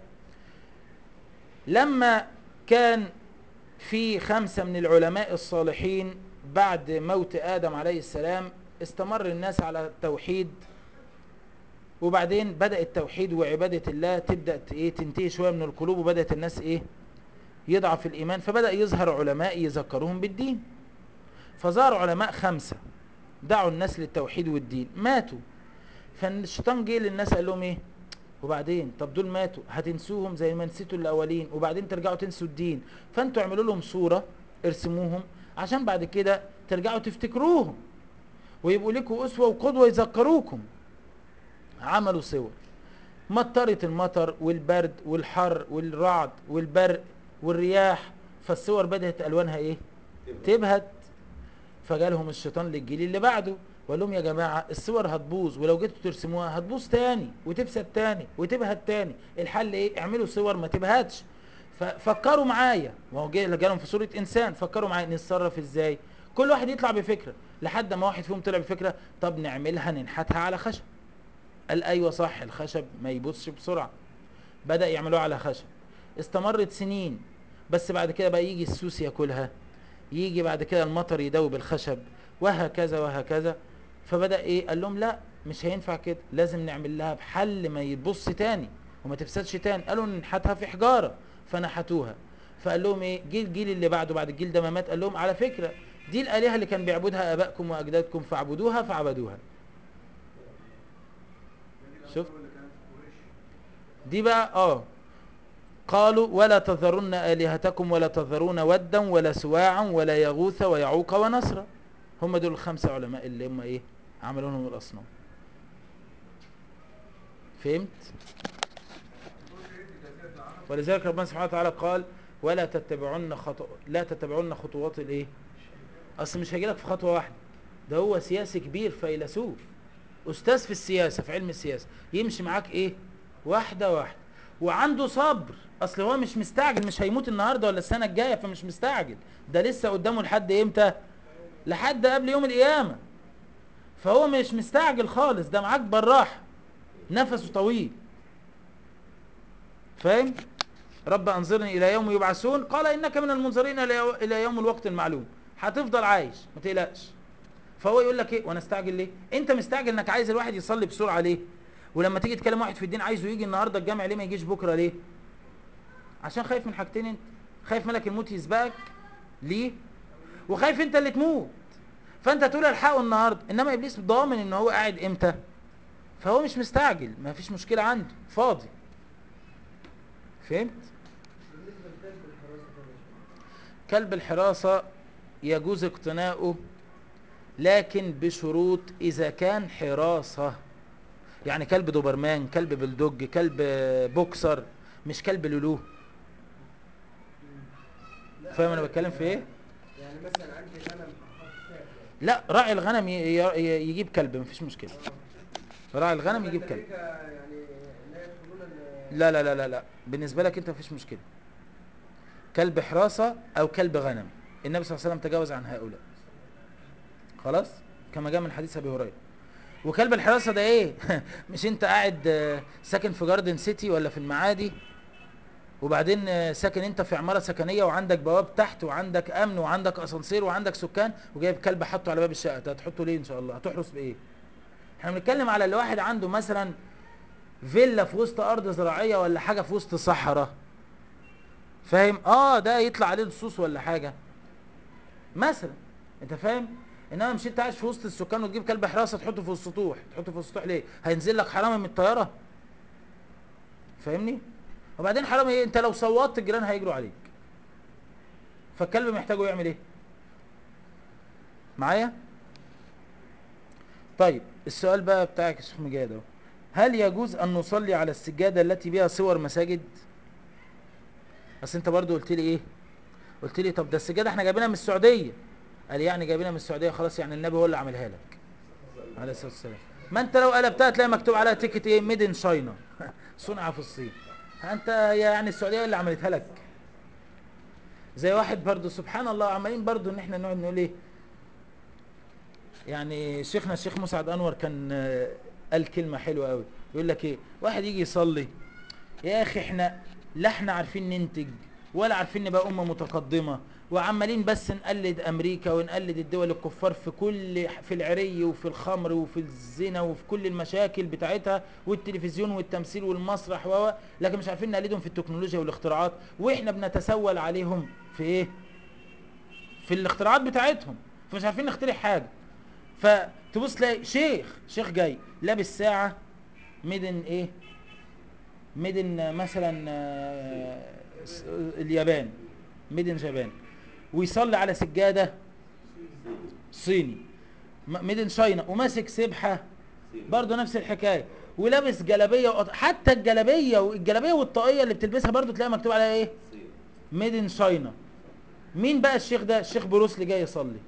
لما كان في خمسة من العلماء الصالحين بعد موت آدم عليه السلام استمر الناس على التوحيد وبعدين بدأ التوحيد وعبادة الله تبدأ ت- ايه تنتهي شوية من القلوب وبدأت الناس ايه يضعف الإيمان فبدأ يظهر علماء يذكرهم بالدين فظهر علماء خمسة دعوا الناس للتوحيد والدين ماتوا فالشيطان جه للناس قال لهم ايه وبعدين طب دول ماتوا هتنسوهم زي ما نسيتوا الاولين وبعدين ترجعوا تنسوا الدين فانتوا اعملوا لهم صوره ارسموهم عشان بعد كده ترجعوا تفتكروهم ويبقوا لكم اسوه وقدوه يذكروكم عملوا صور مطرت المطر والبرد والحر والرعد والبرق والرياح فالصور بدأت ألوانها إيه؟ تبهت فجالهم الشيطان للجيل اللي بعده وقال لهم يا جماعة الصور هتبوظ ولو جيتوا ترسموها هتبوظ تاني وتفسد تاني وتبهت تاني الحل ايه اعملوا صور ما تبهتش ففكروا معايا ما هو جه جالهم في صورة انسان فكروا معايا نتصرف ازاي كل واحد يطلع بفكرة لحد ما واحد فيهم طلع بفكرة طب نعملها ننحتها على خشب قال ايوه صح الخشب ما يبصش بسرعة بدأ يعملوها على خشب استمرت سنين بس بعد كده بقى يجي السوس ياكلها يجي بعد كده المطر يدوب الخشب وهكذا وهكذا فبدأ ايه قال لهم لا مش هينفع كده لازم نعمل لها بحل ما يبص تاني وما تفسدش تاني قالوا ننحتها في حجارة فنحتوها فقال لهم ايه جه الجيل اللي بعده بعد الجيل ده ما مات قال لهم على فكرة دي الآلهة اللي كان بيعبدها آبائكم وأجدادكم فاعبدوها فعبدوها شوف دي بقى اه قالوا ولا تذرن آلهتكم ولا تذرون ودا ولا سواعا ولا يغوث ويعوق ونصرا هم دول الخمسة علماء اللي هم ايه عملوا لهم الأصنام فهمت ولذلك ربنا سبحانه وتعالى قال ولا تتبعون خطو... لا تتبعون خطوات الايه اصل مش هيجيلك في خطوه واحده ده هو سياسي كبير فيلسوف استاذ في السياسه في علم السياسه يمشي معاك ايه واحده واحده وعنده صبر اصل هو مش مستعجل مش هيموت النهارده ولا السنه الجايه فمش مستعجل ده لسه قدامه لحد امتى لحد قبل يوم القيامه فهو مش مستعجل خالص ده معاك بالراحه نفسه طويل فاهم رب انظرني الى يوم يبعثون قال انك من المنظرين الى يوم الوقت المعلوم هتفضل عايش ما تقلقش فهو يقول لك ايه وانا استعجل ليه انت مستعجل انك عايز الواحد يصلي بسرعه ليه ولما تيجي تكلم واحد في الدين عايزه يجي النهارده الجامع ليه ما يجيش بكره ليه عشان خايف من حاجتين انت خايف ملك الموت يسبقك ليه وخايف انت اللي تموت فانت تقول الحقه النهارده انما ابليس ضامن ان هو قاعد امتى فهو مش مستعجل ما فيش مشكله عنده فاضي فهمت بالنسبه لكلب الحراسه ده يا شباب. كلب الحراسة يجوز اقتناؤه لكن بشروط إذا كان حراسة يعني كلب دوبرمان كلب بلدوج كلب بوكسر مش كلب لولو لا، فاهم أنا بتكلم في إيه؟ يعني مثلا عندي غنم حاطط فيها كلاب. لا راعي الغنم ي- ي- يجيب كلب مفيش مشكلة آه. راعي الغنم طب يجيب أنت كلب ليك يعني لا يدخلون ال- لا لا لا لا لا بالنسبة لك انت مفيش مشكلة كلب حراسة او كلب غنم النبي صلى الله عليه وسلم تجاوز عن هؤلاء خلاص كما جاء من حديث ابي هريرة وكلب الحراسة ده ايه مش انت قاعد آه، ساكن في جاردن سيتي ولا في المعادي وبعدين آه، ساكن انت في عمارة سكنية وعندك بواب تحت وعندك امن وعندك اسانسير وعندك سكان وجايب كلب حاطه على باب الشقة ده هتحطه ليه ان شاء الله هتحرس بايه احنا بنتكلم على اللي واحد عنده مثلا فيلا في وسط ارض زراعيه ولا حاجه في وسط صحراء فاهم اه ده يطلع عليه لصوص ولا حاجه مثلا انت فاهم انما مش انت عايش في وسط السكان وتجيب كلب حراسه تحطه في السطوح تحطه في السطوح ليه هينزل لك حرامي من الطياره فاهمني وبعدين حرامي ايه انت لو صوتت الجيران هيجروا عليك فالكلب محتاجه يعمل ايه معايا طيب السؤال بقى بتاعك يا شيخ مجاهد اهو هل يجوز ان نصلي على السجاده التي بها صور مساجد بس انت برضو قلت لي ايه قلت لي طب ده السجاده احنا جايبينها من السعوديه قال يعني جايبينها من السعوديه خلاص يعني النبي هو اللي عاملها لك عليه الصلاه والسلام ما انت لو قلبتها تلاقي مكتوب عليها تيكت ايه ميد ان شاينا صنع في الصين انت يعني السعوديه اللي عملتها لك زي واحد برضو سبحان الله عمالين برضو ان احنا نقعد نقول ايه يعني شيخنا الشيخ مسعد انور كان آه، قال كلمه حلوه قوي يقول لك ايه واحد يجي يصلي يا اخي احنا لا احنا عارفين ننتج ولا عارفين نبقى امه متقدمه وعمالين بس نقلد امريكا ونقلد الدول الكفار في كل في العري وفي الخمر وفي الزنا وفي كل المشاكل بتاعتها والتلفزيون والتمثيل والمسرح و لكن مش عارفين نقلدهم في التكنولوجيا والاختراعات واحنا بنتسول عليهم في ايه في الاختراعات بتاعتهم فمش عارفين نخترع حاجه فتبص تلاقي شيخ شيخ جاي لابس ساعة ميدن ايه ميدن مثلا آه، س- اليابان ميدن جابان ويصلي على سجادة صيني م- ميدن شاينا وماسك سبحة برضه نفس الحكاية ولابس جلابية وقط... حتى الجلابية والجلابية والطاقية اللي بتلبسها برضه تلاقي مكتوب عليها ايه ميدن شاينا مين بقى الشيخ ده الشيخ بروسلي جاي يصلي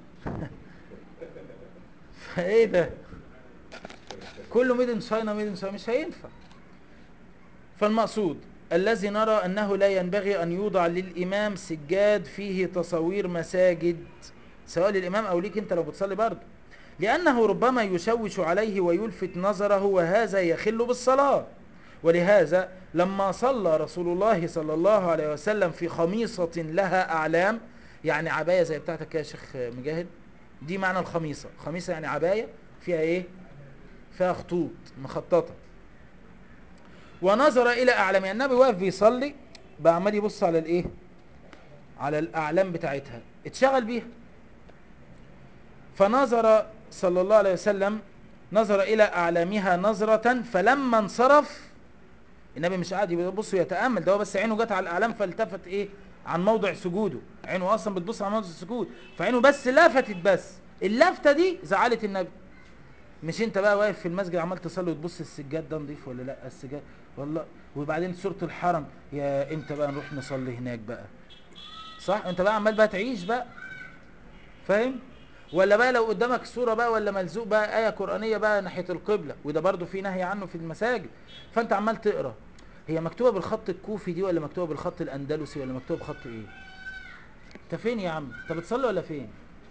فايه ده كله ميدن شاينا ميدن شاينا مش هينفع فالمقصود الذي نرى أنه لا ينبغي أن يوضع للإمام سجاد فيه تصاوير مساجد سواء للإمام أو ليك أنت لو بتصلي برضه لأنه ربما يشوش عليه ويلفت نظره وهذا يخل بالصلاة ولهذا لما صلى رسول الله صلى الله عليه وسلم في خميصة لها أعلام يعني عباية زي بتاعتك كده يا شيخ مجاهد دي معنى الخميصة خميصة يعني عباية فيها ايه فيها خطوط مخططة ونظر الى اعلام يعني النبي واقف بيصلي بقى عمال يبص على الايه على الاعلام بتاعتها اتشغل بيها فنظر صلى الله عليه وسلم نظر الى اعلامها نظرة فلما انصرف النبي مش قاعد يبص ويتامل ده هو بس عينه جت على الاعلام فالتفت ايه عن موضع سجوده عينه اصلا بتبص على موضع السجود فعينه بس لفتت بس اللفته دي زعلت النبي مش انت بقى واقف في المسجد عمال تصلي وتبص السجاد ده نضيف ولا لا السجاد والله وبعدين سوره الحرم يا امتى بقى نروح نصلي هناك بقى صح انت بقى عمال بقى تعيش بقى فاهم ولا بقى لو قدامك صوره بقى ولا ملزوق بقى ايه قرانيه بقى ناحيه القبله وده برضو في نهي عنه في المساجد فانت عمال تقرا هي مكتوبه بالخط الكوفي دي ولا مكتوبه بالخط الاندلسي ولا مكتوبه بخط ايه انت فين يا عم انت بتصلي ولا فين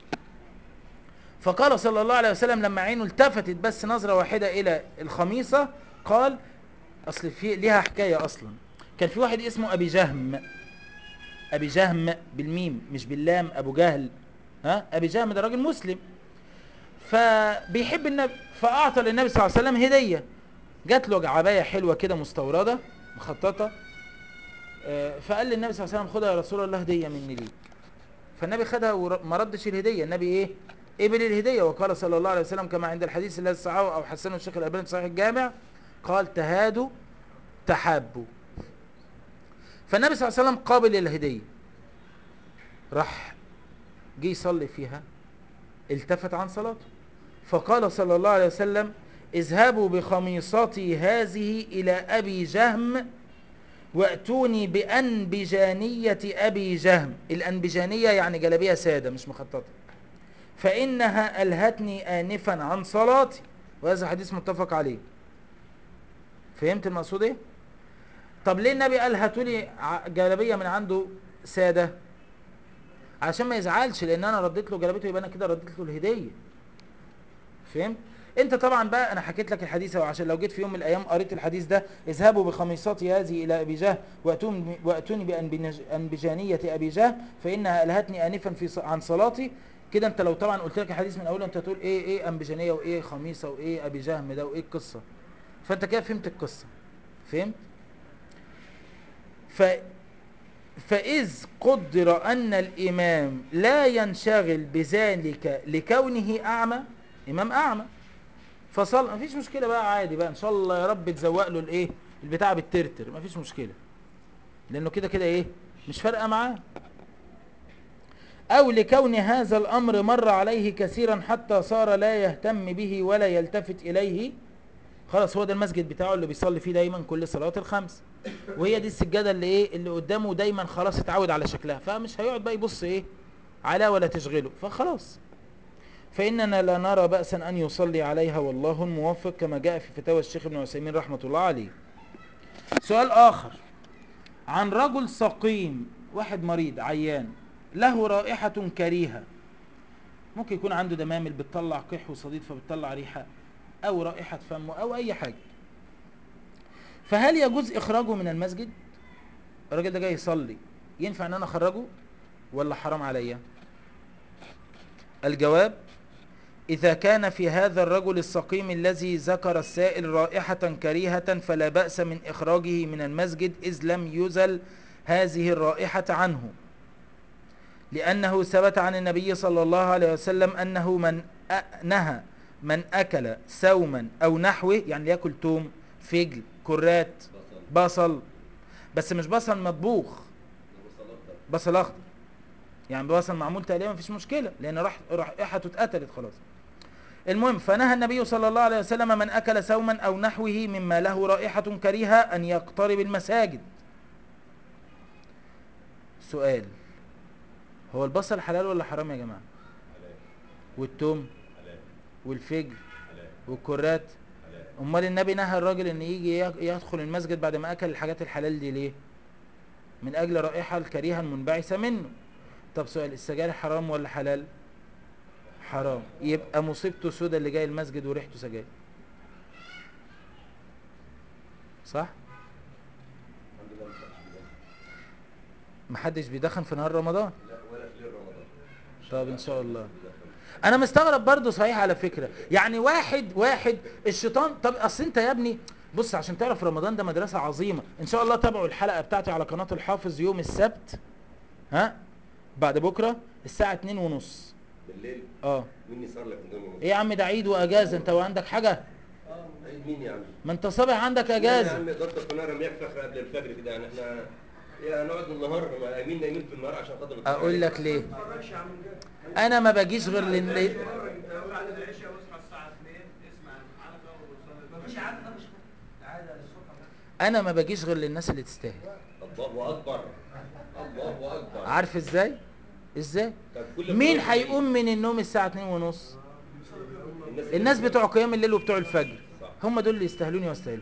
فقال صلى الله عليه وسلم لما عينه التفتت بس نظرة واحدة إلى الخميصة قال أصل في ليها حكاية أصلا كان في واحد اسمه أبي جهم أبي جهم بالميم مش باللام أبو جهل ها أبي جهم ده راجل مسلم فبيحب النبي فأعطى للنبي صلى الله عليه وسلم هدية جات له عباية حلوة كده مستوردة مخططة آه، فقال للنبي صلى الله عليه وسلم خدها يا رسول الله هدية مني ليك فالنبي خدها وما ردش الهدية النبي ايه قبل الهدية وقال صلى الله عليه وسلم كما عند الحديث الذي صححه او حسنه الشيخ الالباني في صحيح الجامع قال تهادوا تحابوا فالنبي صلى الله عليه وسلم قابل الهدية راح جه يصلي فيها التفت عن صلاته فقال صلى الله عليه وسلم اذهبوا بخميصتي هذه إلى أبي جهم واتوني بأنبجانية أبي جهم الأنبجانية يعني جلبية سادة مش مخططة فإنها ألهتني آنفا عن صلاتي وهذا حديث متفق عليه فهمت المقصود ايه طب ليه النبي قال هاتوا لي ع- جلبيه من عنده ساده عشان ما يزعلش لان انا رديت له جلبيته يبقى انا كده رديت له الهديه فهمت انت طبعا بقى انا حكيت لك الحديث أهو عشان لو جيت في يوم من الايام قريت الحديث ده اذهبوا بخميصتي هذه الى ابي جهل واتوني واتوني بانبجانيه ابي جهل فانها الهتني انفا في ص- عن صلاتي كده انت لو طبعا قلت لك الحديث من اوله انت تقول ايه ايه انبجانيه وايه خميصه وايه ابي جهم ده وايه القصه فانت كده فهمت القصه فهمت ف فإذ قدر أن الإمام لا ينشغل بذلك لكونه أعمى إمام أعمى فصل مفيش مشكلة بقى عادي بقى إن شاء الله يا رب تزوق له الإيه البتاع بالترتر مفيش مشكلة لأنه كده كده إيه مش فارقة معاه أو لكون هذا الأمر مر عليه كثيرا حتى صار لا يهتم به ولا يلتفت إليه خلاص هو ده المسجد بتاعه اللي بيصلي فيه دايما كل صلوات الخمس وهي دي السجاده اللي ايه اللي قدامه دايما خلاص اتعود على شكلها فمش هيقعد بقى يبص ايه عليها ولا تشغله فخلاص فاننا لا نرى باسا ان يصلي عليها والله الموفق كما جاء في فتاوى الشيخ ابن عثيمين رحمه الله عليه سؤال اخر عن رجل سقيم واحد مريض عيان له رائحه كريهه ممكن يكون عنده دمامل بتطلع قح وصديد فبتطلع ريحه او رائحة فمه او اي حاجة فهل يجوز اخراجه من المسجد الراجل ده جاي يصلي ينفع ان انا اخرجه ولا حرام عليا الجواب اذا كان في هذا الرجل السقيم الذي ذكر السائل رائحة كريهة فلا بأس من اخراجه من المسجد اذ لم يزل هذه الرائحة عنه لأنه ثبت عن النبي صلى الله عليه وسلم أنه من أ- نهى من اكل سوما او نحوه يعني ليأكل توم فجل كرات بصل بصل بس مش بصل مطبوخ بصل اخضر بصل اخضر يعني بصل معمول تقليبا مفيش مشكله لان راح رائحته اتقتلت خلاص المهم فنهى النبي صلى الله عليه وسلم من اكل سوما او نحوه مما له رائحه كريهه ان يقترب المساجد سؤال هو البصل حلال ولا حرام يا جماعه حلال والثوم حلال والفجل حلال والكرات حلال امال النبي نهى الراجل ان يجي ي- يدخل المسجد بعد ما اكل الحاجات الحلال دي ليه من اجل رائحه الكريهه المنبعثه منه طب سؤال السجاير حرام ولا حلال حرام يبقى مصيبته سودا اللي جاي المسجد وريحته سجاير صح الحمد لله ما كانش بيدخن. محدش بيدخن في نهار رمضان لا ولا في ليل رمضان طب ان شاء الله بيدخن. انا مستغرب برضه صحيح على فكره يعني واحد واحد الشيطان طب اصل انت يا ابني بص عشان تعرف رمضان ده مدرسه عظيمه ان شاء الله تابعوا الحلقه بتاعتي على قناه الحافظ يوم السبت ها بعد بكره الساعه 2 ونص بالليل اه مين يسهر لك من دون ايه يا عم ده عيد واجازه انت وعندك حاجه عيد مين يا عم؟ ما انت صابح عندك يا اجازه عم اداره القناه رميك فخر قبل الفجر كده يعني احنا يا نقعد النهار ما قايمين نايمين في النهار عشان خاطر القناة. اقول لك ليه ما تتفرجش يا عم ده انا ما باجيش غير لن... بعد العشاء واصحى الساعة 2 اسمع الحلقة وصلي مفيش عادة ده مش عادة الصبح انا ما باجيش غير للناس اللي تستاهل الله اكبر الله اكبر عارف ازاي ازاي طب كل مين القنوات هيقوم من النوم الساعه 2 ونص الناس الناس بتوع قيام الليل وبتوع الفجر صح. هم دول اللي يستاهلوني واستاهلهم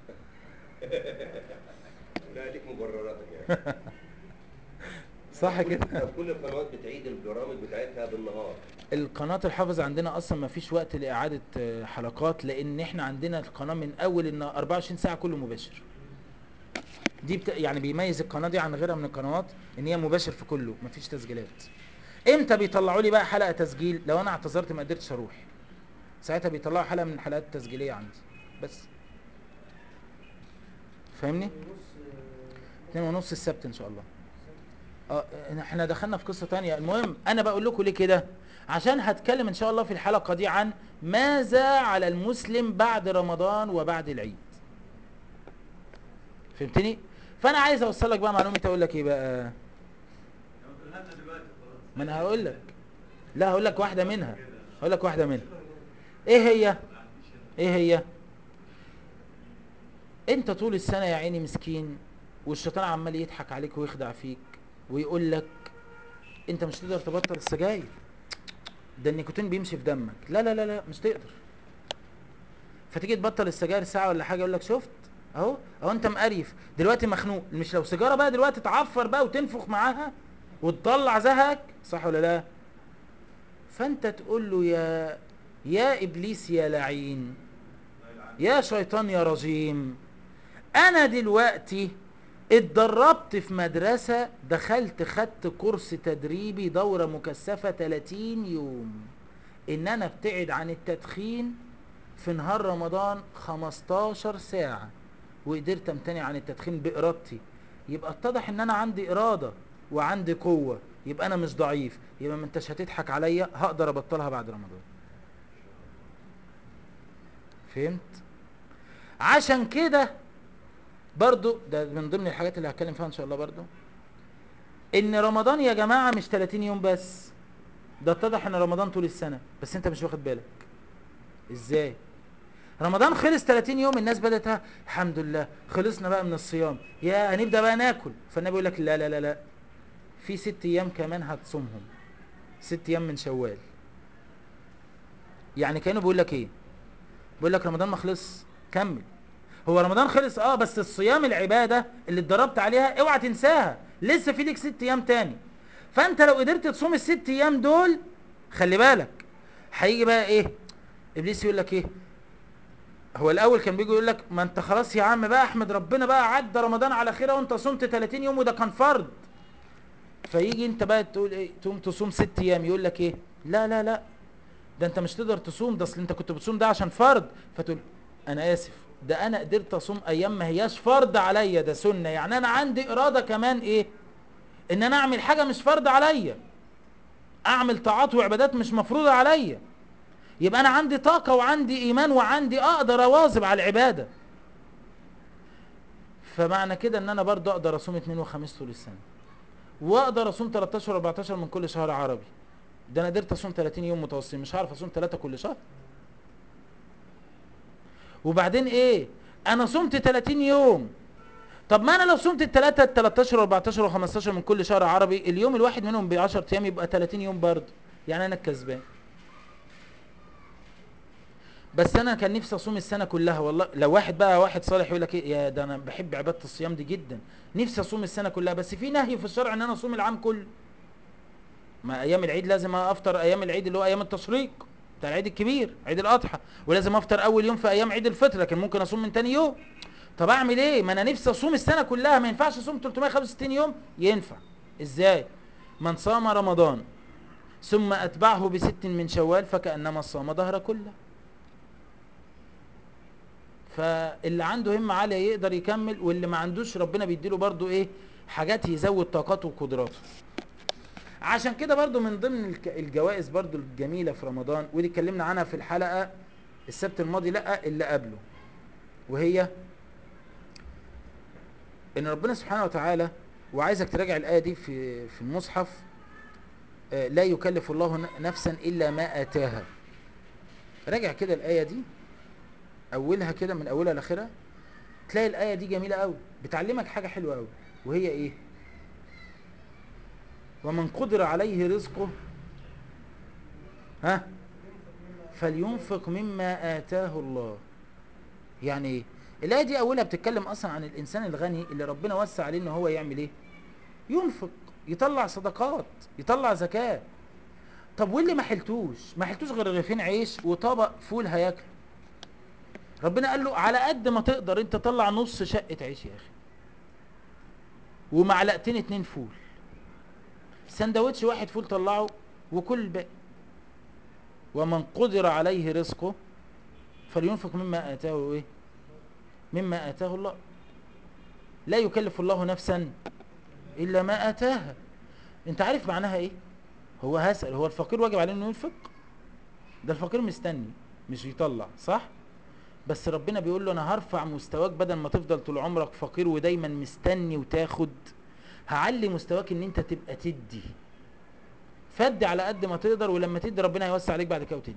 لا ليك مبرراتك يعني صح كده طب كل القنوات بتعيد البرامج بتاعتها بالنهار القناة الحافظ عندنا اصلا ما فيش وقت لاعادة آه، حلقات لان احنا عندنا القناة من اول ان 24 ساعة كله مباشر دي بت... يعني بيميز القناة دي عن غيرها من القنوات ان هي مباشر في كله ما فيش تسجيلات امتى بيطلعوا لي بقى حلقة تسجيل لو انا اعتذرت ما قدرتش اروح ساعتها بيطلعوا حلقة من الحلقات التسجيلية عندي بس فاهمني ونص اتنين ونص السبت ان شاء الله اه احنا دخلنا في قصة تانية المهم انا بقول لكم ليه كده عشان هتكلم ان شاء الله في الحلقة دي عن ماذا على المسلم بعد رمضان وبعد العيد فهمتني فانا عايز اوصل لك بقى معلومة اقول لك ايه بقى لو قلنا دلوقتي خلاص ما انا هقول لك لا هقول لك واحدة منها هقول لك واحدة منها ايه هي ايه هي انت طول السنة يا عيني مسكين والشيطان عمال يضحك عليك ويخدع فيك ويقول لك انت مش تقدر تبطل السجاير ده النيكوتين بيمشي في دمك لا لا لا لا مش تقدر فتيجي تبطل السجاير ساعة ولا حاجة يقول لك شفت اهو اهو انت مقريف دلوقتي مخنوق مش لو سيجارة بقى دلوقتي تعفر بقى وتنفخ معاها وتطلع زهقك صح ولا لا فانت تقول له يا يا ابليس يا لعين يا شيطان يا رجيم انا دلوقتي اتدربت في مدرسة دخلت خدت كورس تدريبي دورة مكثفة 30 يوم ان انا ابتعد عن التدخين في نهار رمضان 15 ساعة وقدرت امتنع عن التدخين بارادتي يبقى اتضح ان انا عندي ارادة وعندي قوة يبقى انا مش ضعيف يبقى ما انتش هتضحك عليا هقدر ابطلها بعد رمضان فهمت عشان كده برضو ده من ضمن الحاجات اللي هتكلم فيها ان شاء الله برضو ان رمضان يا جماعة مش 30 يوم بس ده اتضح ان رمضان طول السنة بس انت مش واخد بالك ازاي رمضان خلص 30 يوم الناس بدأت ها، الحمد لله خلصنا بقى من الصيام يا هنبدأ بقى ناكل فالنبي يقول لك لا لا لا لا في ست ايام كمان هتصومهم ست ايام من شوال يعني كانوا بيقول لك ايه بيقول لك رمضان ما خلص كمل هو رمضان خلص اه بس الصيام العبادة اللي اتدربت عليها اوعى تنساها لسه في ليك ست ايام تاني فانت لو قدرت تصوم الست ايام دول خلي بالك هيجي بقى ايه ابليس يقول لك ايه هو الاول كان بيجي يقول لك ما انت خلاص يا عم بقى احمد ربنا بقى عدى رمضان على خير وانت صمت 30 يوم وده كان فرض فيجي انت بقى تقول ايه تقوم تصوم ست ايام يقول لك ايه لا لا لا ده انت مش تقدر تصوم ده اصل انت كنت بتصوم ده عشان فرض فتقول انا اسف ده انا قدرت اصوم ايام ما هياش فرض عليا ده سنه يعني انا عندي اراده كمان ايه ان انا اعمل حاجه مش فرض عليا اعمل طاعات وعبادات مش مفروضه عليا يبقى انا عندي طاقة وعندي ايمان وعندي اقدر اواظب على العبادة فمعنى كده ان انا برضو اقدر اصوم اثنين وخميس طول السنة واقدر اصوم 13 و 14 من كل شهر عربي ده انا قدرت اصوم 30 يوم متواصلين مش هعرف اصوم 3 كل شهر وبعدين ايه انا صمت 30 يوم طب ما انا لو صمت الثلاثه ال 13 و 14 و 15 من كل شهر عربي اليوم الواحد منهم ب 10 ايام يبقى 30 يوم برضه يعني انا الكسبان بس انا كان نفسي اصوم السنه كلها والله لو واحد بقى واحد صالح يقول لك ايه يا ده انا بحب عباده الصيام دي جدا نفسي اصوم السنه كلها بس في نهي في الشرع ان انا اصوم العام كله ما ايام العيد لازم افطر ايام العيد اللي هو ايام التشريق بتاع العيد الكبير عيد الاضحى ولازم افطر اول يوم في ايام عيد الفطر لكن ممكن اصوم من تاني يوم طب اعمل ايه ما انا نفسي اصوم السنه كلها ما ينفعش اصوم 365 يوم ينفع ازاي من صام رمضان ثم اتبعه بست من شوال فكانما صام دهر كله فاللي عنده همه عاليه يقدر يكمل واللي ما عندوش ربنا بيديله برضو ايه حاجات يزود طاقاته وقدراته عشان كده برضو من ضمن الك- الجوائز برضو الجميلة في رمضان ودي اتكلمنا عنها في الحلقة السبت الماضي لا اللي قبله وهي ان ربنا سبحانه وتعالى وعايزك تراجع الآية دي في في المصحف آه، لا يكلف الله ن- نفسا إلا ما آتاها راجع كده الآية دي أولها كده من أولها لآخرها تلاقي الآية دي جميلة قوي بتعلمك حاجة حلوة قوي وهي إيه ومن قدر عليه رزقه ها فلينفق مما آتاه الله يعني ايه الآية دي أولها بتتكلم أصلا عن الإنسان الغني اللي ربنا وسع عليه إن هو يعمل إيه ينفق يطلع صدقات يطلع زكاة طب واللي ما حلتوش ما حلتوش غير رغيفين عيش وطبق فول هياكله ربنا قال له على قد ما تقدر انت طلع نص شقة عيش يا اخي ومعلقتين اتنين فول سندوتش واحد فول طلعه وكل الباقي ومن قدر عليه رزقه فلينفق مما آتاه ايه مما آتاه الله لا يكلف الله نفسا إلا ما آتاها انت عارف معناها ايه هو هسأل هو الفقير واجب عليه انه ينفق ده الفقير مستني مش يطلع صح بس ربنا بيقول له انا هرفع مستواك بدل ما تفضل طول عمرك فقير ودايما مستني وتاخد هعلي مستواك ان انت تبقى تدي فد على قد ما تقدر ولما تدي ربنا هيوسع عليك بعد كده وتدي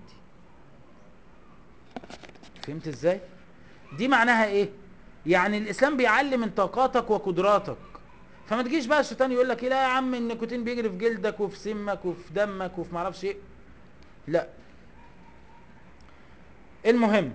فهمت ازاي دي معناها ايه يعني الاسلام بيعلي من طاقاتك وقدراتك فما تجيش بقى الشيطان يقول لك إيه لا يا عم النيكوتين بيجري في جلدك وفي سمك وفي دمك وفي معرفش ايه لا المهم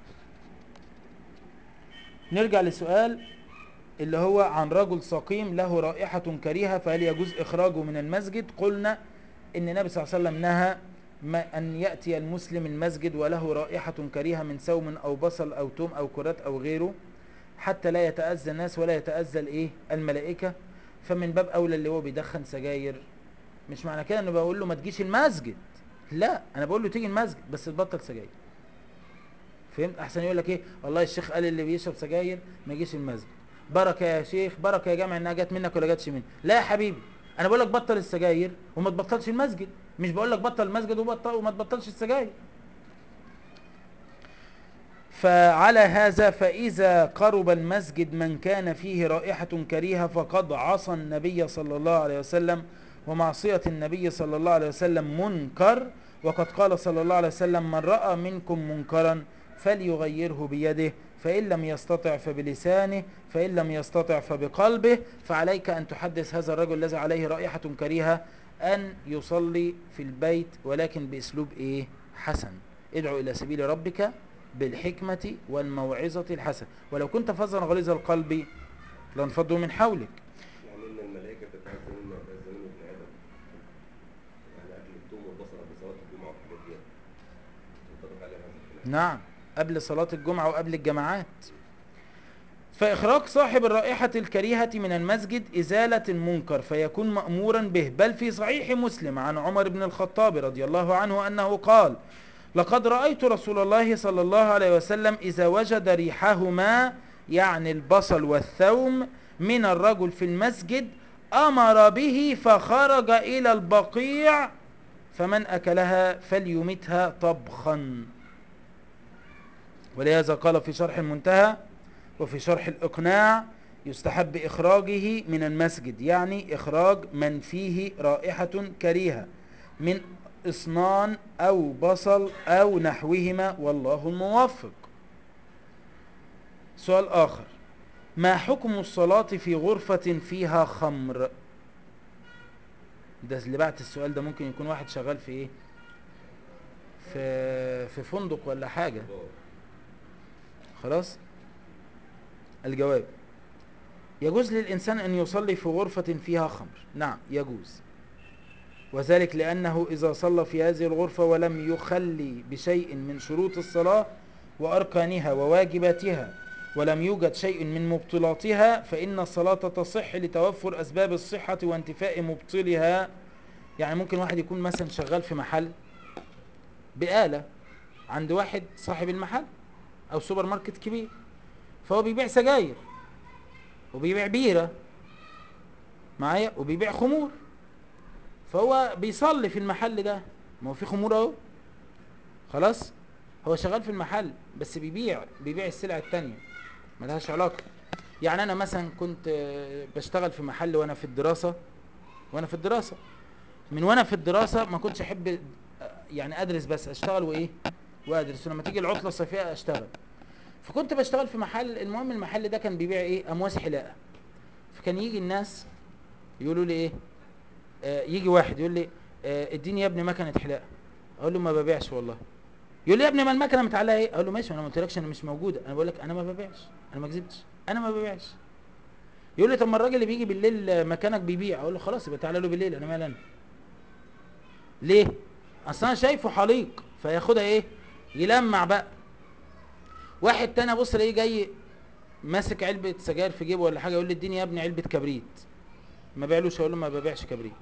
نرجع لسؤال اللي هو عن رجل سقيم له رائحة كريهة فهل يجوز إخراجه من المسجد قلنا إن النبي صلى الله عليه وسلم نهى ما أن يأتي المسلم المسجد وله رائحة كريهة من سوم أو بصل أو توم أو كرات أو غيره حتى لا يتأذى الناس ولا يتأذى الإيه الملائكة فمن باب أولى اللي هو بيدخن سجاير مش معنى كده إنه بقول له ما تجيش المسجد لا أنا بقول له تيجي المسجد بس تبطل سجاير فهمت احسن يقول لك ايه والله الشيخ قال اللي بيشرب سجاير ما يجيش المسجد بركه يا شيخ بركه يا جامع انها جت منك ولا جاتش مني لا يا حبيبي انا بقول لك بطل السجاير وما تبطلش المسجد مش بقول لك بطل المسجد وبطل وما تبطلش السجاير فعلى هذا فإذا قرب المسجد من كان فيه رائحة كريهة فقد عصى النبي صلى الله عليه وسلم ومعصية النبي صلى الله عليه وسلم منكر وقد قال صلى الله عليه وسلم من رأى منكم منكرا فليغيره بيده فإن لم يستطع فبلسانه فإن لم يستطع فبقلبه فعليك أن تحدث هذا الرجل الذي عليه رائحة كريهة أن يصلي في البيت ولكن بأسلوب إيه حسن ادعو إلى سبيل ربك بالحكمة والموعظة الحسنة ولو كنت فظا غليظ القلب لانفضوا من حولك يعني ان الملائكه بتتعذب مما يتعذب منه ابن ادم يعني اكل الثوم والبصل قبل صلاه الجمعه والحاجات دي ينطبق عليها هذا الكلام نعم قبل صلاة الجمعة وقبل الجماعات فإخراج صاحب الرائحة الكريهة من المسجد إزالة المنكر فيكون مأمورا به بل في صحيح مسلم عن عمر بن الخطاب رضي الله عنه أنه قال لقد رأيت رسول الله صلى الله عليه وسلم إذا وجد ريحهما يعني البصل والثوم من الرجل في المسجد أمر به فخرج إلى البقيع فمن أكلها فليمتها طبخا ولهذا قال في شرح المنتهى وفي شرح الإقناع يستحب إخراجه من المسجد يعني إخراج من فيه رائحة كريهة من إصنان أو بصل أو نحوهما والله الموفق سؤال آخر ما حكم الصلاة في غرفة فيها خمر ده اللي بعت السؤال ده ممكن يكون واحد شغال في ايه في في فندق ولا حاجة خلاص الجواب يجوز للإنسان أن يصلي في غرفة فيها خمر نعم يجوز وذلك لأنه إذا صلى في هذه الغرفة ولم يخلي بشيء من شروط الصلاة وأركانها وواجباتها ولم يوجد شيء من مبطلاتها فإن الصلاة تصح لتوفر أسباب الصحة وانتفاء مبطلها يعني ممكن واحد يكون مثلا شغال في محل بآلة عند واحد صاحب المحل أو سوبر ماركت كبير فهو بيبيع سجاير وبيبيع بيرة معايا وبيبيع خمور فهو بيصلي في المحل ده ما هو في خمور اهو خلاص هو شغال في المحل بس بيبيع بيبيع السلع التانية ملهاش علاقة يعني انا مثلا كنت آه، بشتغل في محل وانا في الدراسة وانا في الدراسة من وانا في الدراسة ما كنتش احب آه، يعني ادرس بس اشتغل وايه وادرس ولما تيجي العطلة الصيفية اشتغل فكنت بشتغل في محل المهم المحل ده كان بيبيع ايه امواس حلاقة فكان يجي الناس يقولوا لي ايه آه يجي واحد يقول لي آه اديني يا ابني مكنه حلاقه اقول له ما ببيعش والله يقول لي يا ابني ما المكنه متعلقه ايه اقول له ماشي انا ما قلتلكش انا مش موجوده انا بقول لك انا ما ببيعش انا ما كذبتش انا ما ببيعش يقول لي طب ما الراجل اللي بيجي بالليل آه، مكانك بيبيع اقول له خلاص يبقى تعالى له بالليل انا مالي انا ليه اصل انا شايفه حليق فياخدها ايه يلمع بقى واحد تاني ابص الاقيه جاي ماسك علبه سجاير في جيبه ولا حاجه يقول لي اديني يا ابني علبه كبريت ما بيعلوش اقول له ما ببيعش كبريت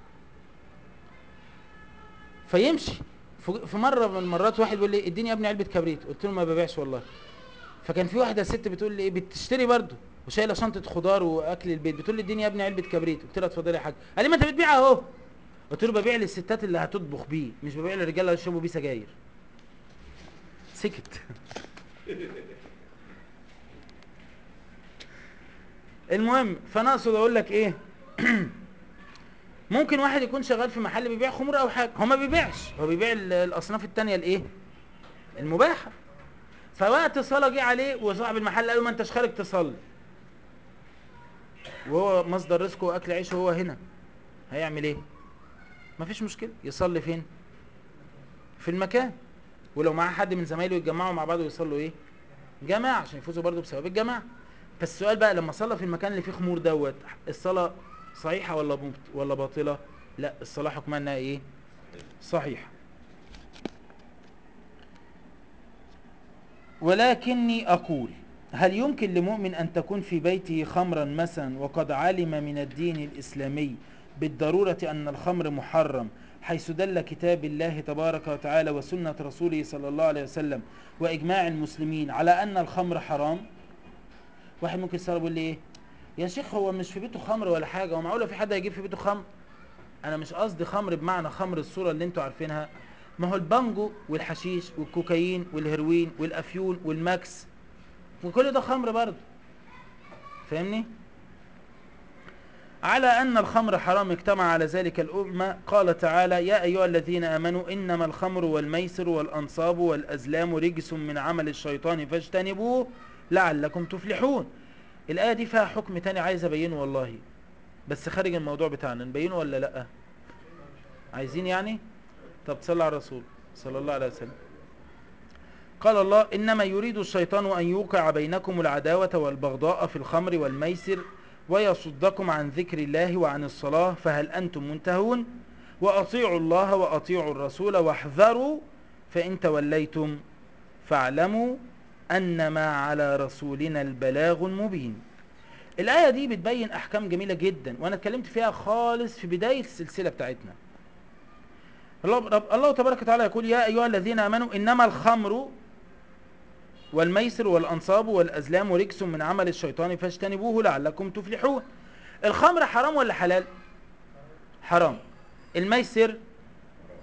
فيمشي في في مره من المرات واحد بيقول لي اديني يا ابني علبه كبريت قلت له ما ببيعش والله فكان في واحده ست بتقول لي ايه بتشتري برضه وشايله شنطه خضار واكل البيت بتقول لي اديني يا ابني علبه كبريت قلت لها اتفضلي يا حاج قال لي ما انت بتبيع اهو قلت له ببيع للستات اللي هتطبخ بيه مش ببيع للرجاله اللي يشربوا بيه سجاير سكت المهم فانا اقصد اقول لك ايه ممكن واحد يكون شغال في محل بيبيع خمور او حاجه هو ما بيبيعش هو بيبيع ال- الاصناف التانية الايه المباحه فوقت الصلاه جه عليه وصاحب المحل قال له ما انتش خارج تصلي وهو مصدر رزقه واكل عيشه هو هنا هيعمل ايه مفيش مشكله يصلي فين في المكان ولو معاه حد من زمايله يتجمعوا مع بعض ويصلوا ايه جماعه عشان يفوزوا برضه بثواب الجماعه بس السؤال بقى لما صلى في المكان اللي فيه خمور دوت الصلاه صحيحه ولا مبط- ولا باطله لا الصلاه حكمها انها ايه صحيحه ولكني اقول هل يمكن لمؤمن ان تكون في بيته خمرا مثلا وقد علم من الدين الاسلامي بالضروره ان الخمر محرم حيث دل كتاب الله تبارك وتعالى وسنه رسوله صلى الله عليه وسلم واجماع المسلمين على ان الخمر حرام واحد ممكن يستغرب يقول لي ايه يا شيخ هو مش في بيته خمر ولا حاجه هو معقوله في حد هيجيب في بيته خمر انا مش قصدي خمر بمعنى خمر الصوره اللي انتوا عارفينها ما هو البانجو والحشيش والكوكايين والهيروين والافيون والماكس وكل ده خمر برضه فاهمني على أن الخمر حرام اجتمع على ذلك الأمة قال تعالى يا أيها الذين آمنوا إنما الخمر والميسر والأنصاب والأزلام رجس من عمل الشيطان فاجتنبوه لعلكم تفلحون الآية دي فيها حكم تاني عايز أبينه والله بس خارج الموضوع بتاعنا نبينه ولا لأ عايزين يعني طب صلى على الرسول صلى الله عليه وسلم قال الله إنما يريد الشيطان أن يوقع بينكم العداوة والبغضاء في الخمر والميسر ويصدكم عن ذكر الله وعن الصلاة فهل أنتم منتهون وأطيعوا الله وأطيعوا الرسول واحذروا فإن توليتم فاعلموا أنما على رسولنا البلاغ المبين الآية دي بتبين أحكام جميلة جدا وأنا اتكلمت فيها خالص في بداية السلسلة بتاعتنا الله, رب الله تبارك وتعالى يقول يا أيها الذين آمنوا إنما الخمر والميسر والأنصاب والأزلام رجس من عمل الشيطان فاجتنبوه لعلكم تفلحون الخمر حرام ولا حلال حرام الميسر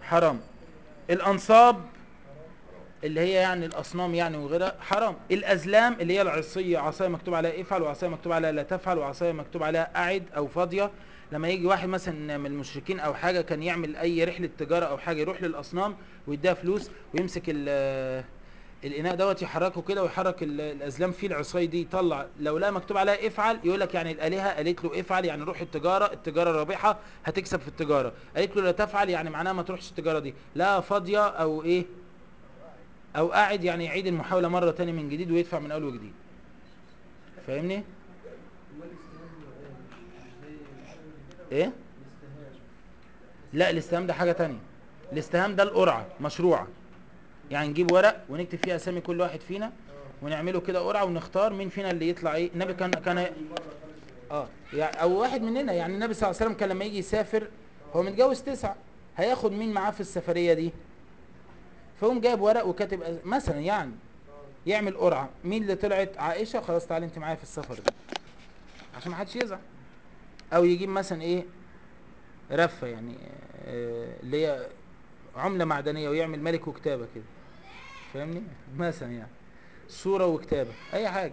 حرام الانصاب اللي هي يعني الاصنام يعني وغيرها حرام الازلام اللي هي العصيه عصايه مكتوب عليها افعل وعصايه مكتوب عليها لا تفعل وعصايه مكتوب عليها اعد او فاضيه لما يجي واحد مثلا من المشركين او حاجه كان يعمل اي رحله تجاره او حاجه يروح للاصنام ويديها فلوس ويمسك ال- الاناء دوت يحركه كده ويحرك ال- الازلام فيه العصايه دي يطلع لو لا مكتوب عليها افعل يقول لك يعني الالهه قالت له افعل يعني روح التجاره التجاره رابحه هتكسب في التجاره قالت له لا تفعل يعني معناها ما تروحش التجاره دي لا فاضيه او ايه او قاعد يعني يعيد المحاوله مره تاني من جديد ويدفع من اول وجديد فاهمني امال الاستهام هو ايه مش زي ايه الاستهام لا الاستهام ده حاجه تانية الاستهام ده القرعه مشروعه يعني نجيب ورق ونكتب فيه اسامي كل واحد فينا ونعمله كده قرعه ونختار مين فينا اللي يطلع ايه النبي كان كان اه يعني او واحد مننا يعني النبي صلى الله عليه وسلم كان لما يجي يسافر هو متجوز تسعه هياخد مين معاه في السفريه دي فقوم جايب ورق وكاتب أز- مثلا يعني يعمل قرعه مين اللي طلعت عائشه خلاص تعالي انت معايا في السفر ده عشان ما حدش يزعل او يجيب مثلا ايه رفه يعني آه، اللي هي عمله معدنيه ويعمل ملك وكتابه كده فاهمني مثلا يعني صوره وكتابه اي حاجه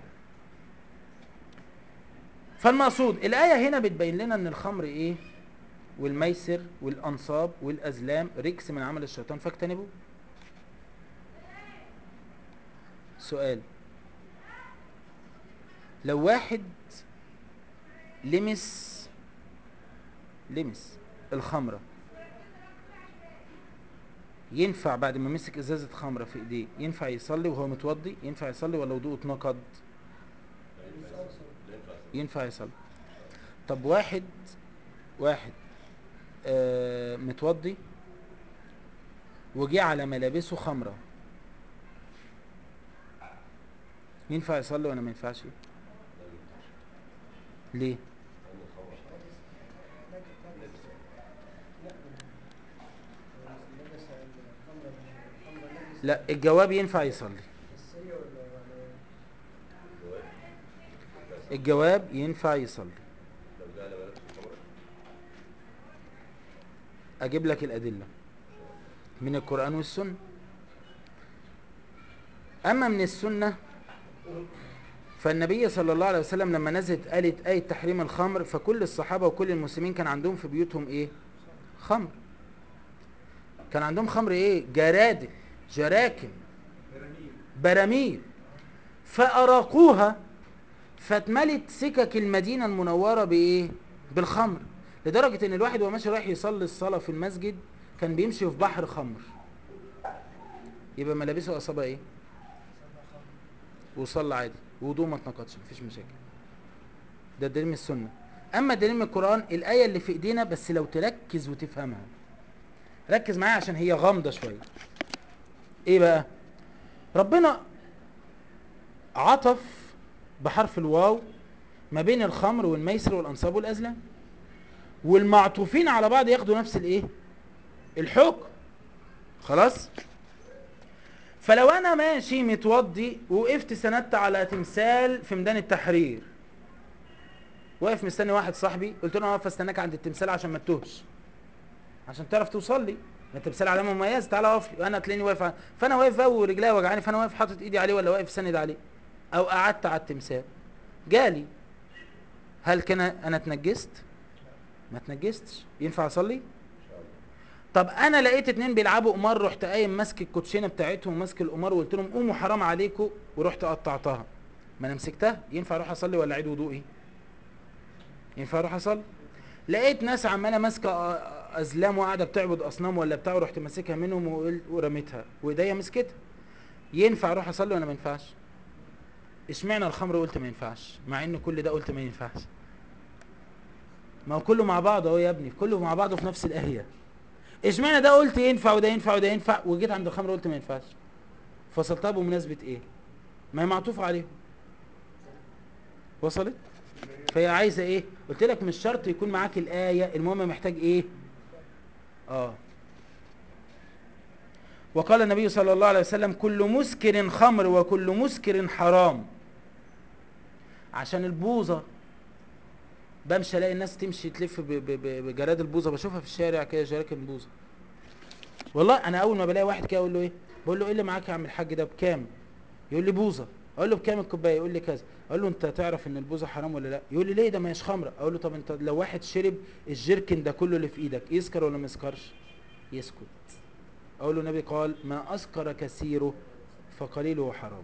فالمقصود الايه هنا بتبين لنا ان الخمر ايه والميسر والانصاب والازلام رجس من عمل الشيطان فاجتنبوه سؤال لو واحد لمس لمس الخمره ينفع بعد ما مسك ازازه خمره في ايديه ينفع يصلي وهو متوضي ينفع يصلي ولا وضوءه اتنقض ينفع يصلي طب واحد واحد آه متوضي وجي على ملابسه خمره ينفع يصلي ولا ما ينفعش ليه لبس الخمرة الخمرة لبس لا الجواب ينفع يصلي حسية ولا يعني الجواب ينفع يصلي لو جه على ملابس الخمر اجيب لك الادله من القران والسنه اما من السنه فالنبي صلى الله عليه وسلم لما نزلت قالت آية تحريم الخمر فكل الصحابة وكل المسلمين كان عندهم في بيوتهم ايه خمر كان عندهم خمر ايه جرادل جراكن براميل فأراقوها فاتملت سكك المدينة المنورة بايه بالخمر لدرجة ان الواحد وهو ماشي رايح يصلي الصلاة في المسجد كان بيمشي في بحر خمر يبقى ملابسه اصابها ايه وصلى عادي وضوء ما اتنقضش مفيش مشاكل ده دليل من السنه اما دليل من القران الايه اللي في ايدينا بس لو تركز وتفهمها ركز معايا عشان هي غامضه شويه ايه بقى ربنا عطف بحرف الواو ما بين الخمر والميسر والانصاب والازلام والمعطوفين على بعض ياخدوا نفس الايه الحكم خلاص فلو انا ماشي متوضي ووقفت سندت على تمثال في ميدان التحرير واقف مستني واحد صاحبي قلت له انا واقف استناك عند التمثال عشان ما تتوهش عشان تعرف توصل لي ما التمثال علامه مميزه تعالى اقف لي وانا تلاقيني واقف ع- فانا واقف بقى ورجليا وجعاني فانا واقف حاطط ايدي عليه ولا واقف سند عليه او قعدت على التمثال جالي هل كان انا اتنجست ما اتنجستش ينفع اصلي طب انا لقيت اتنين بيلعبوا قمار رحت قايم ماسك الكوتشينه بتاعتهم وماسك القمار وقلت لهم قوموا حرام عليكم ورحت قطعتها ما انا مسكتها ينفع اروح اصلي ولا اعيد وضوئي ينفع اروح اصلي لقيت ناس عماله ماسكه أ- ازلام وقاعده بتعبد اصنام ولا بتاع ورحت ماسكها منهم وقل- ورميتها وايديا مسكتها ينفع اروح اصلي ولا ما ينفعش اشمعنى الخمر قلت ما ينفعش مع ان كل ده قلت ما ينفعش ما هو كله مع بعض اهو يا ابني كله مع بعضه في نفس الاهيه اشمعنى ده قلت ينفع وده ينفع وده ينفع وجيت عند الخمر قلت ما ينفعش فصلتها بمناسبه ايه ما هي معطوفه عليهم وصلت فهي عايزه ايه قلت لك مش شرط يكون معاك الايه المهم محتاج ايه اه وقال النبي صلى الله عليه وسلم كل مسكر خمر وكل مسكر حرام عشان البوظه بمشي الاقي الناس تمشي تلف ب- ب- ب- بجراد البوظه بشوفها في الشارع كده جراكن بوظه والله انا اول ما بلاقي واحد كده اقول له ايه بقول له ايه اللي معاك يا عم الحاج ده بكام يقول لي بوظه اقول له بكام الكوبايه يقول لي كذا اقول له انت تعرف ان البوظه حرام ولا لا يقول لي ليه ده ما هيش خمره اقول له طب انت لو واحد شرب الجيركن ده كله اللي في ايدك يسكر ولا ما يسكرش يسكت اقول له النبي قال ما اسكر كثيره فقليله حرام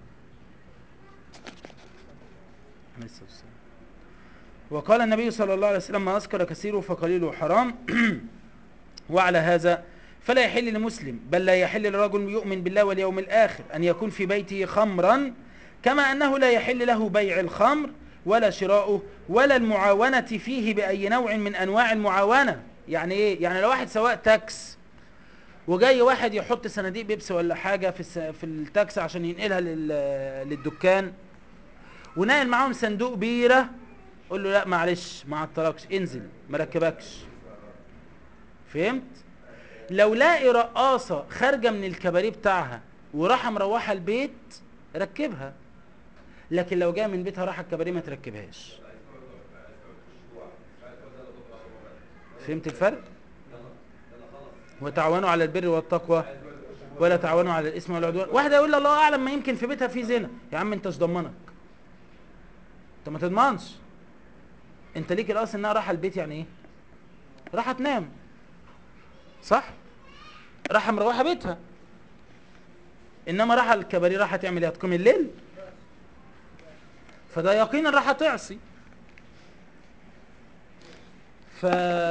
عليه الصلاة والسلام. وقال النبي صلى الله عليه وسلم ما أسكر كثيره فقليله حرام وعلى هذا فلا يحل لمسلم بل لا يحل لرجل يؤمن بالله واليوم الآخر أن يكون في بيته خمرا كما أنه لا يحل له بيع الخمر ولا شراؤه ولا المعاونة فيه بأي نوع من أنواع المعاونة يعني إيه؟ يعني لو واحد سواق تاكس وجاي واحد يحط صناديق بيبسي ولا حاجة في الس- في التاكس عشان ينقلها لل- للدكان وناقل معاهم صندوق بيرة قول له لا معلش ما عطلكش انزل ما ركبكش فهمت لو لاقي رقاصة خارجة من الكباريه بتاعها وراحة مروحة البيت ركبها لكن لو جايه من بيتها راحة الكباريه ما تركبهاش فهمت الفرق وتعاونوا على البر والتقوى ولا تعاونوا على الاثم والعدوان واحده يقول لي الله اعلم ما يمكن في بيتها في زنا يا عم انت مش ضمنك انت ما تضمنش انت ليك الاصل انها رايحه البيت يعني ايه رايحه تنام صح رايحه مروحه بيتها انما رايحه الكباريه رايحه تعمل ايه هتقوم الليل فده يقينا رايحه تعصي ف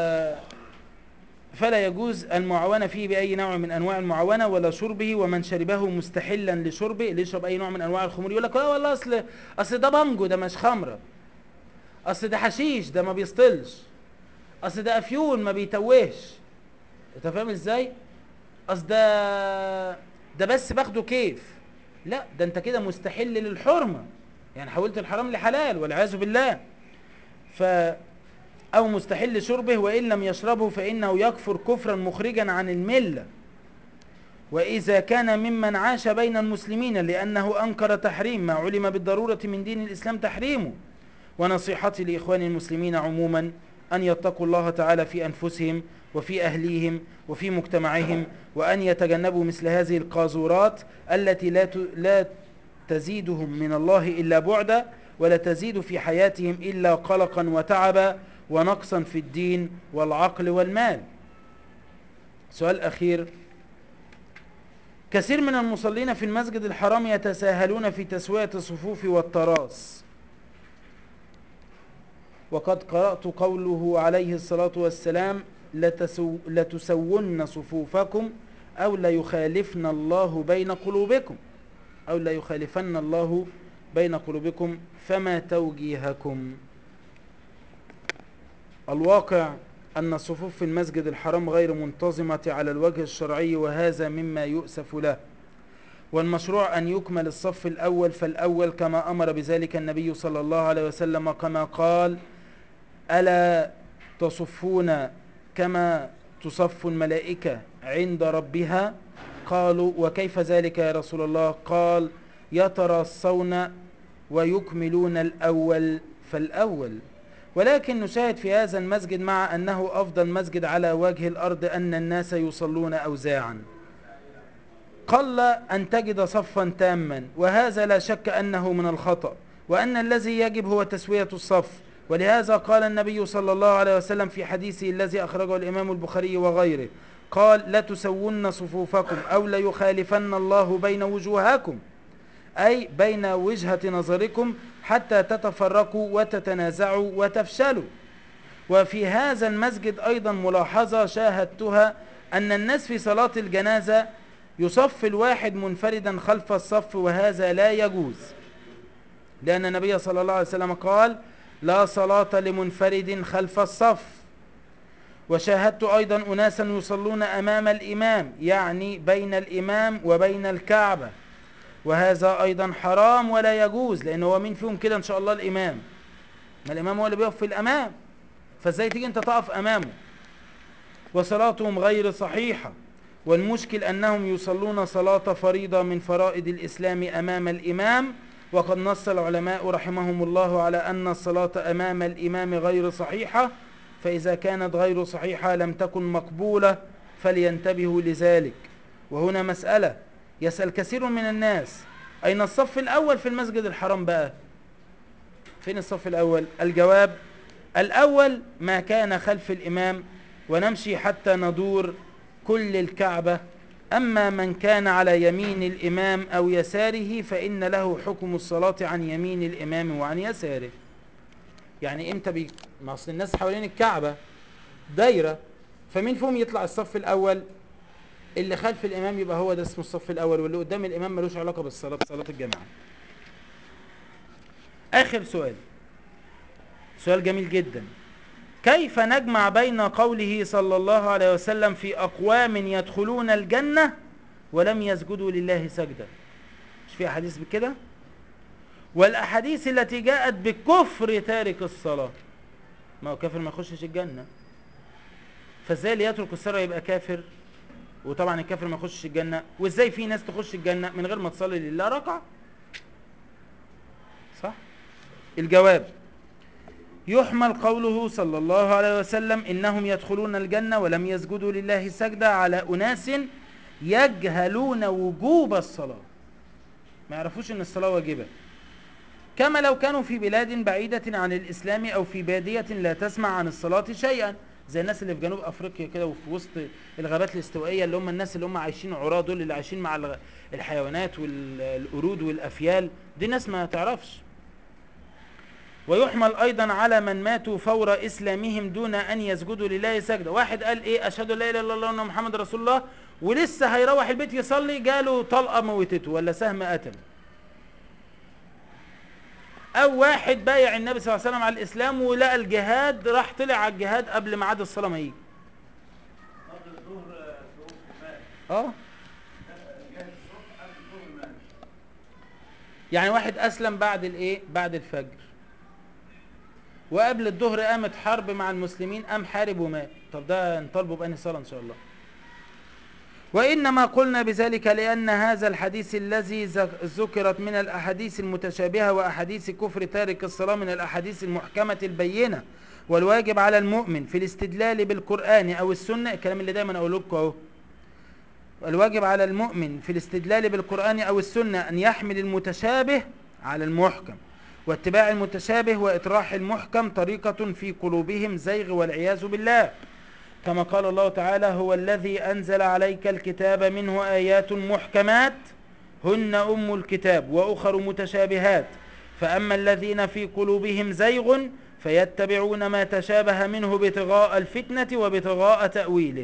فلا يجوز المعاونة فيه بأي نوع من أنواع المعاونة ولا شربه ومن شربه مستحلا لشربه اللي يشرب أي نوع من أنواع الخمور يقول لك لا والله أصل أصل ده بانجو ده مش خمرة أصل ده حشيش ده ما بيسطلش أصل ده أفيون ما بيتوهش أنت فاهم إزاي؟ أصل ده ده بس باخده كيف لا ده أنت كده مستحل للحرمة يعني حولت الحرام لحلال والعياذ بالله ف أو مستحل شربه وإن لم يشربه فإنه يكفر كفرا مخرجا عن الملة وإذا كان ممن عاش بين المسلمين لأنه أنكر تحريم ما علم بالضرورة من دين الإسلام تحريمه ونصيحتي لإخواني المسلمين عموما أن يتقوا الله تعالى في أنفسهم وفي أهليهم وفي مجتمعهم وأن يتجنبوا مثل هذه القاذورات التي لا ت- لا تزيدهم من الله إلا بعدا ولا تزيد في حياتهم إلا قلقا وتعبا ونقصا في الدين والعقل والمال سؤال أخير كثير من المصلين في المسجد الحرام يتساهلون في تسوية الصفوف والتراص وقد قرأت قوله عليه الصلاة والسلام لتسو لتسون صفوفكم أو ليخالفن الله بين قلوبكم أو ليخالفن الله بين قلوبكم فما توجيهكم الواقع أن الصفوف في المسجد الحرام غير منتظمة على الوجه الشرعي وهذا مما يؤسف له والمشروع أن يكمل الصف الأول فالأول كما أمر بذلك النبي صلى الله عليه وسلم كما قال ألا تصفون كما تصف الملائكة عند ربها قالوا وكيف ذلك يا رسول الله قال يتراصون ويكملون الأول فالأول ولكن نشاهد في هذا المسجد مع أنه أفضل مسجد على وجه الأرض أن الناس يصلون أوزاعا قل أن تجد صفا تاما وهذا لا شك أنه من الخطأ وأن الذي يجب هو تسوية الصف ولهذا قال النبي صلى الله عليه وسلم في حديثه الذي أخرجه الإمام البخاري وغيره قال لا تسون صفوفكم أو ليخالفن الله بين وجوهكم أي بين وجهة نظركم حتى تتفرقوا وتتنازعوا وتفشلوا وفي هذا المسجد أيضا ملاحظة شاهدتها أن الناس في صلاة الجنازة يصف الواحد منفردا خلف الصف وهذا لا يجوز لأن النبي صلى الله عليه وسلم قال لا صلاة لمنفرد خلف الصف وشاهدت أيضا أناسا يصلون أمام الإمام يعني بين الإمام وبين الكعبة وهذا أيضا حرام ولا يجوز لأنه هو مين فيهم كده إن شاء الله الإمام ما الإمام هو اللي بيقف في الأمام فازاي تيجي أنت تقف أمامه وصلاتهم غير صحيحة والمشكل أنهم يصلون صلاة فريضة من فرائض الإسلام أمام الإمام وقد نص العلماء رحمهم الله على أن الصلاة أمام الإمام غير صحيحة فإذا كانت غير صحيحة لم تكن مقبولة فلينتبهوا لذلك وهنا مسألة يسأل كثير من الناس أين الصف الأول في المسجد الحرام بقى فين الصف الأول الجواب الأول ما كان خلف الإمام ونمشي حتى ندور كل الكعبة أما من كان على يمين الإمام أو يساره فإن له حكم الصلاة عن يمين الإمام وعن يساره يعني امتى بي... ما اصل الناس حوالين الكعبة دايرة فمين فيهم يطلع الصف الأول اللي خلف الإمام يبقى هو ده اسمه الصف الأول واللي قدام الإمام ملوش علاقة بالصلاة بصلاة الجماعة آخر سؤال سؤال جميل جدا كيف نجمع بين قوله صلى الله عليه وسلم في أقوام يدخلون الجنة ولم يسجدوا لله سجدا مش في أحاديث بكده والأحاديث التي جاءت بكفر تارك الصلاة ما هو كافر ما يخشش الجنة فازاي اللي يترك الصلاة يبقى كافر وطبعا الكافر ما يخشش الجنة وازاي في ناس تخش الجنة من غير ما تصلي لله ركعة صح الجواب يحمل قوله صلى الله عليه وسلم إنهم يدخلون الجنة ولم يسجدوا لله سجدة على أناس يجهلون وجوب الصلاة ما يعرفوش ان الصلاة واجبة كما لو كانوا في بلاد بعيدة عن الإسلام أو في بادية لا تسمع عن الصلاة شيئا زي الناس اللي في جنوب أفريقيا كده وفي وسط الغابات الاستوائية اللي هم الناس اللي هم عايشين عراة دول اللي عايشين مع الغ- الحيوانات والقرود والأفيال دي ناس ما تعرفش ويحمل أيضا على من ماتوا فور إسلامهم دون أن يسجدوا لله سجدة واحد قال إيه أشهد أن لا إله إلا الله وأن محمد رسول الله ولسه هيروح البيت يصلي جاله طلقة موتته ولا سهم قتله او واحد بايع النبي صلى الله عليه وسلم على الاسلام ولقى الجهاد راح طلع على الجهاد قبل ميعاد الصلاه ما يجي بعد الظهر آه، تقوم مات اه جاهز الصبح قبل الظهر مات يعني واحد اسلم بعد الايه بعد الفجر وقبل الظهر قامت حرب مع المسلمين قام حارب ومات طب ده نطالبه بأنهي صلاه ان شاء الله وإنما قلنا بذلك لأن هذا الحديث الذي ذك- ذكرت من الأحاديث المتشابهة وأحاديث كفر تارك الصلاة من الأحاديث المحكمة البينة والواجب على المؤمن في الاستدلال بالقرآن أو السنة الكلام اللي دايما أقول لكم أهو الواجب على المؤمن في الاستدلال بالقرآن أو السنة أن يحمل المتشابه على المحكم واتباع المتشابه وإطراح المحكم طريقة في قلوبهم زيغ والعياذ بالله كما قال الله تعالى هو الذي أنزل عليك الكتاب منه آيات محكمات هن أم الكتاب وأخر متشابهات فأما الذين في قلوبهم زيغ فيتبعون ما تشابه منه ابتغاء الفتنة وابتغاء تأويله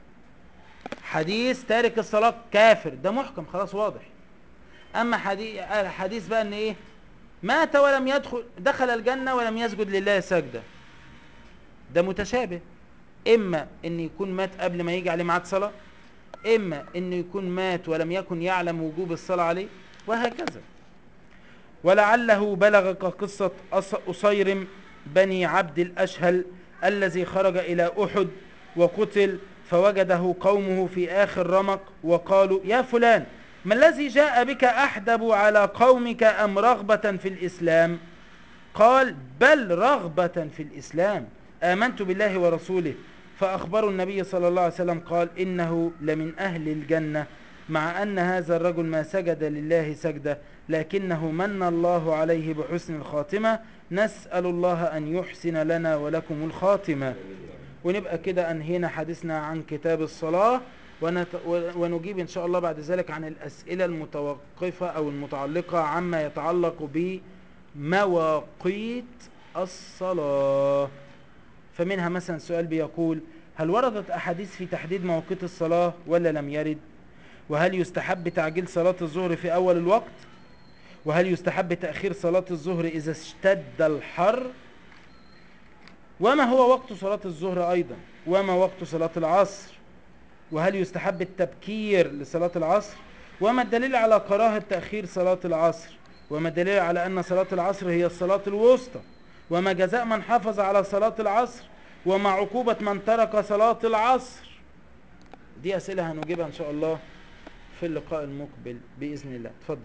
حديث تارك الصلاة كافر ده محكم خلاص واضح أما حديث, حديث بقى أن إيه مات ولم يدخل دخل الجنة ولم يسجد لله سجدة ده متشابه اما ان يكون مات قبل ما يجي عليه ميعاد صلاه اما انه يكون مات ولم يكن يعلم وجوب الصلاه عليه وهكذا ولعله بلغ قصه أص- أصيرم بني عبد الاشهل الذي خرج الى احد وقتل فوجده قومه في اخر رمق وقالوا يا فلان ما الذي جاء بك احدب على قومك ام رغبه في الاسلام قال بل رغبة في الإسلام آمنت بالله ورسوله فأخبروا النبي صلى الله عليه وسلم قال إنه لمن أهل الجنة مع أن هذا الرجل ما سجد لله سجدة لكنه من الله عليه بحسن الخاتمة نسأل الله أن يحسن لنا ولكم الخاتمة ونبقى كده أنهينا حديثنا عن كتاب الصلاة ونت... ونجيب إن شاء الله بعد ذلك عن الأسئلة المتوقفة أو المتعلقة عما يتعلق بمواقيت الصلاة فمنها مثلا سؤال بيقول هل وردت أحاديث في تحديد مواقيت الصلاة ولا لم يرد وهل يستحب تعجيل صلاة الظهر في أول الوقت وهل يستحب تأخير صلاة الظهر إذا اشتد الحر وما هو وقت صلاة الظهر أيضا وما وقت صلاة العصر وهل يستحب التبكير لصلاة العصر وما الدليل على كراهة تأخير صلاة العصر وما الدليل على أن صلاة العصر هي الصلاة الوسطى وما جزاء من حافظ على صلاة العصر وما عقوبة من ترك صلاة العصر دي أسئلة هنجيبها إن شاء الله في اللقاء المقبل بإذن الله تفضل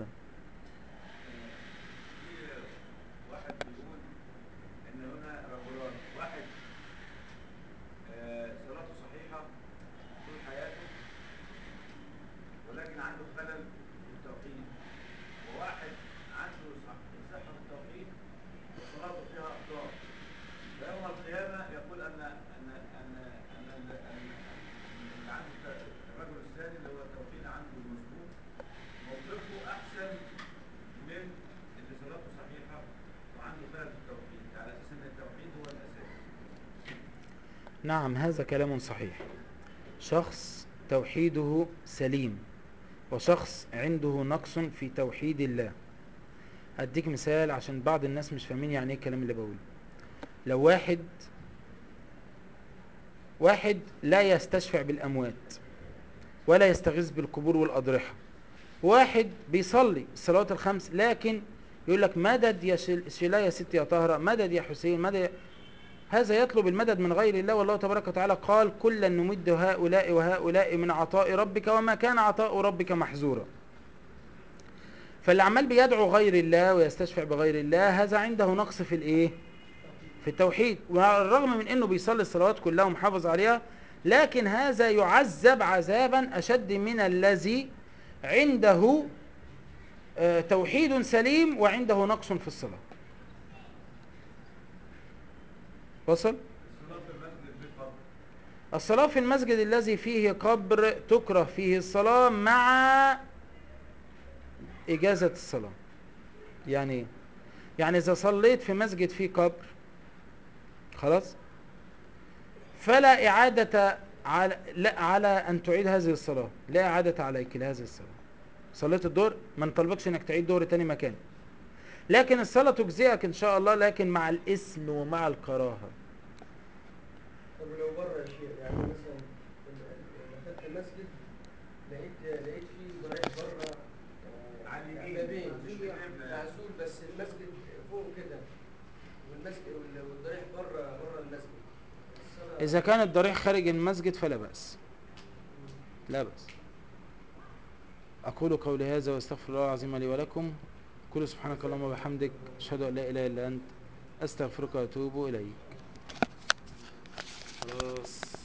واحد بيقول ان هنا رجلان واحد آه، صلاته صحيحه طول حياته نعم هذا كلام صحيح شخص توحيده سليم وشخص عنده نقص في توحيد الله هديك مثال عشان بعض الناس مش فاهمين يعني ايه الكلام اللي بقوله لو واحد واحد لا يستشفع بالأموات ولا يستغيث بالقبور والأضرحة واحد بيصلي الصلوات الخمس لكن يقول لك مدد يا شل- شلا يا ست يا طهرة مدد يا حسين مدد يا... هذا يطلب المدد من غير الله والله تبارك وتعالى قال كلا نمد هؤلاء وهؤلاء من عطاء ربك وما كان عطاء ربك محظورا فاللي عمال بيدعو غير الله ويستشفع بغير الله هذا عنده نقص في الايه في التوحيد وعلى الرغم من انه بيصلي الصلوات كلها ومحافظ عليها لكن هذا يعذب عذابا اشد من الذي عنده آه، توحيد سليم وعنده نقص في الصلاة وصل الصلاة في المسجد في قبر الصلاة في المسجد الذي فيه قبر تكره فيه الصلاة مع إجازة الصلاة يعني إيه؟ يعني إذا صليت في مسجد فيه قبر خلاص فلا إعادة على, لا على أن تعيد هذه الصلاة لا إعادة عليك لهذه الصلاة صليت الدور ما نطلبكش انك تعيد دور تاني مكان لكن الصلاة تجزئك ان شاء الله لكن مع الاسم ومع الكراهة طب لو بره يا شيخ يعني مثلا ال- دخلت المسجد لقيت لقيت فيه ضرائب بره آه، على اليمين، بابين مفيش في قبلة. معزول بس المسجد فوق كده والمسجد وال- والضريح بره بره المسجد الصلاة اذا كان الضريح خارج المسجد فلا بأس لا بأس اقول قولي هذا واستغفر الله العظيم لي ولكم كل سبحانك اللهم وبحمدك اشهد ان لا اله الا انت استغفرك واتوب اليك خلاص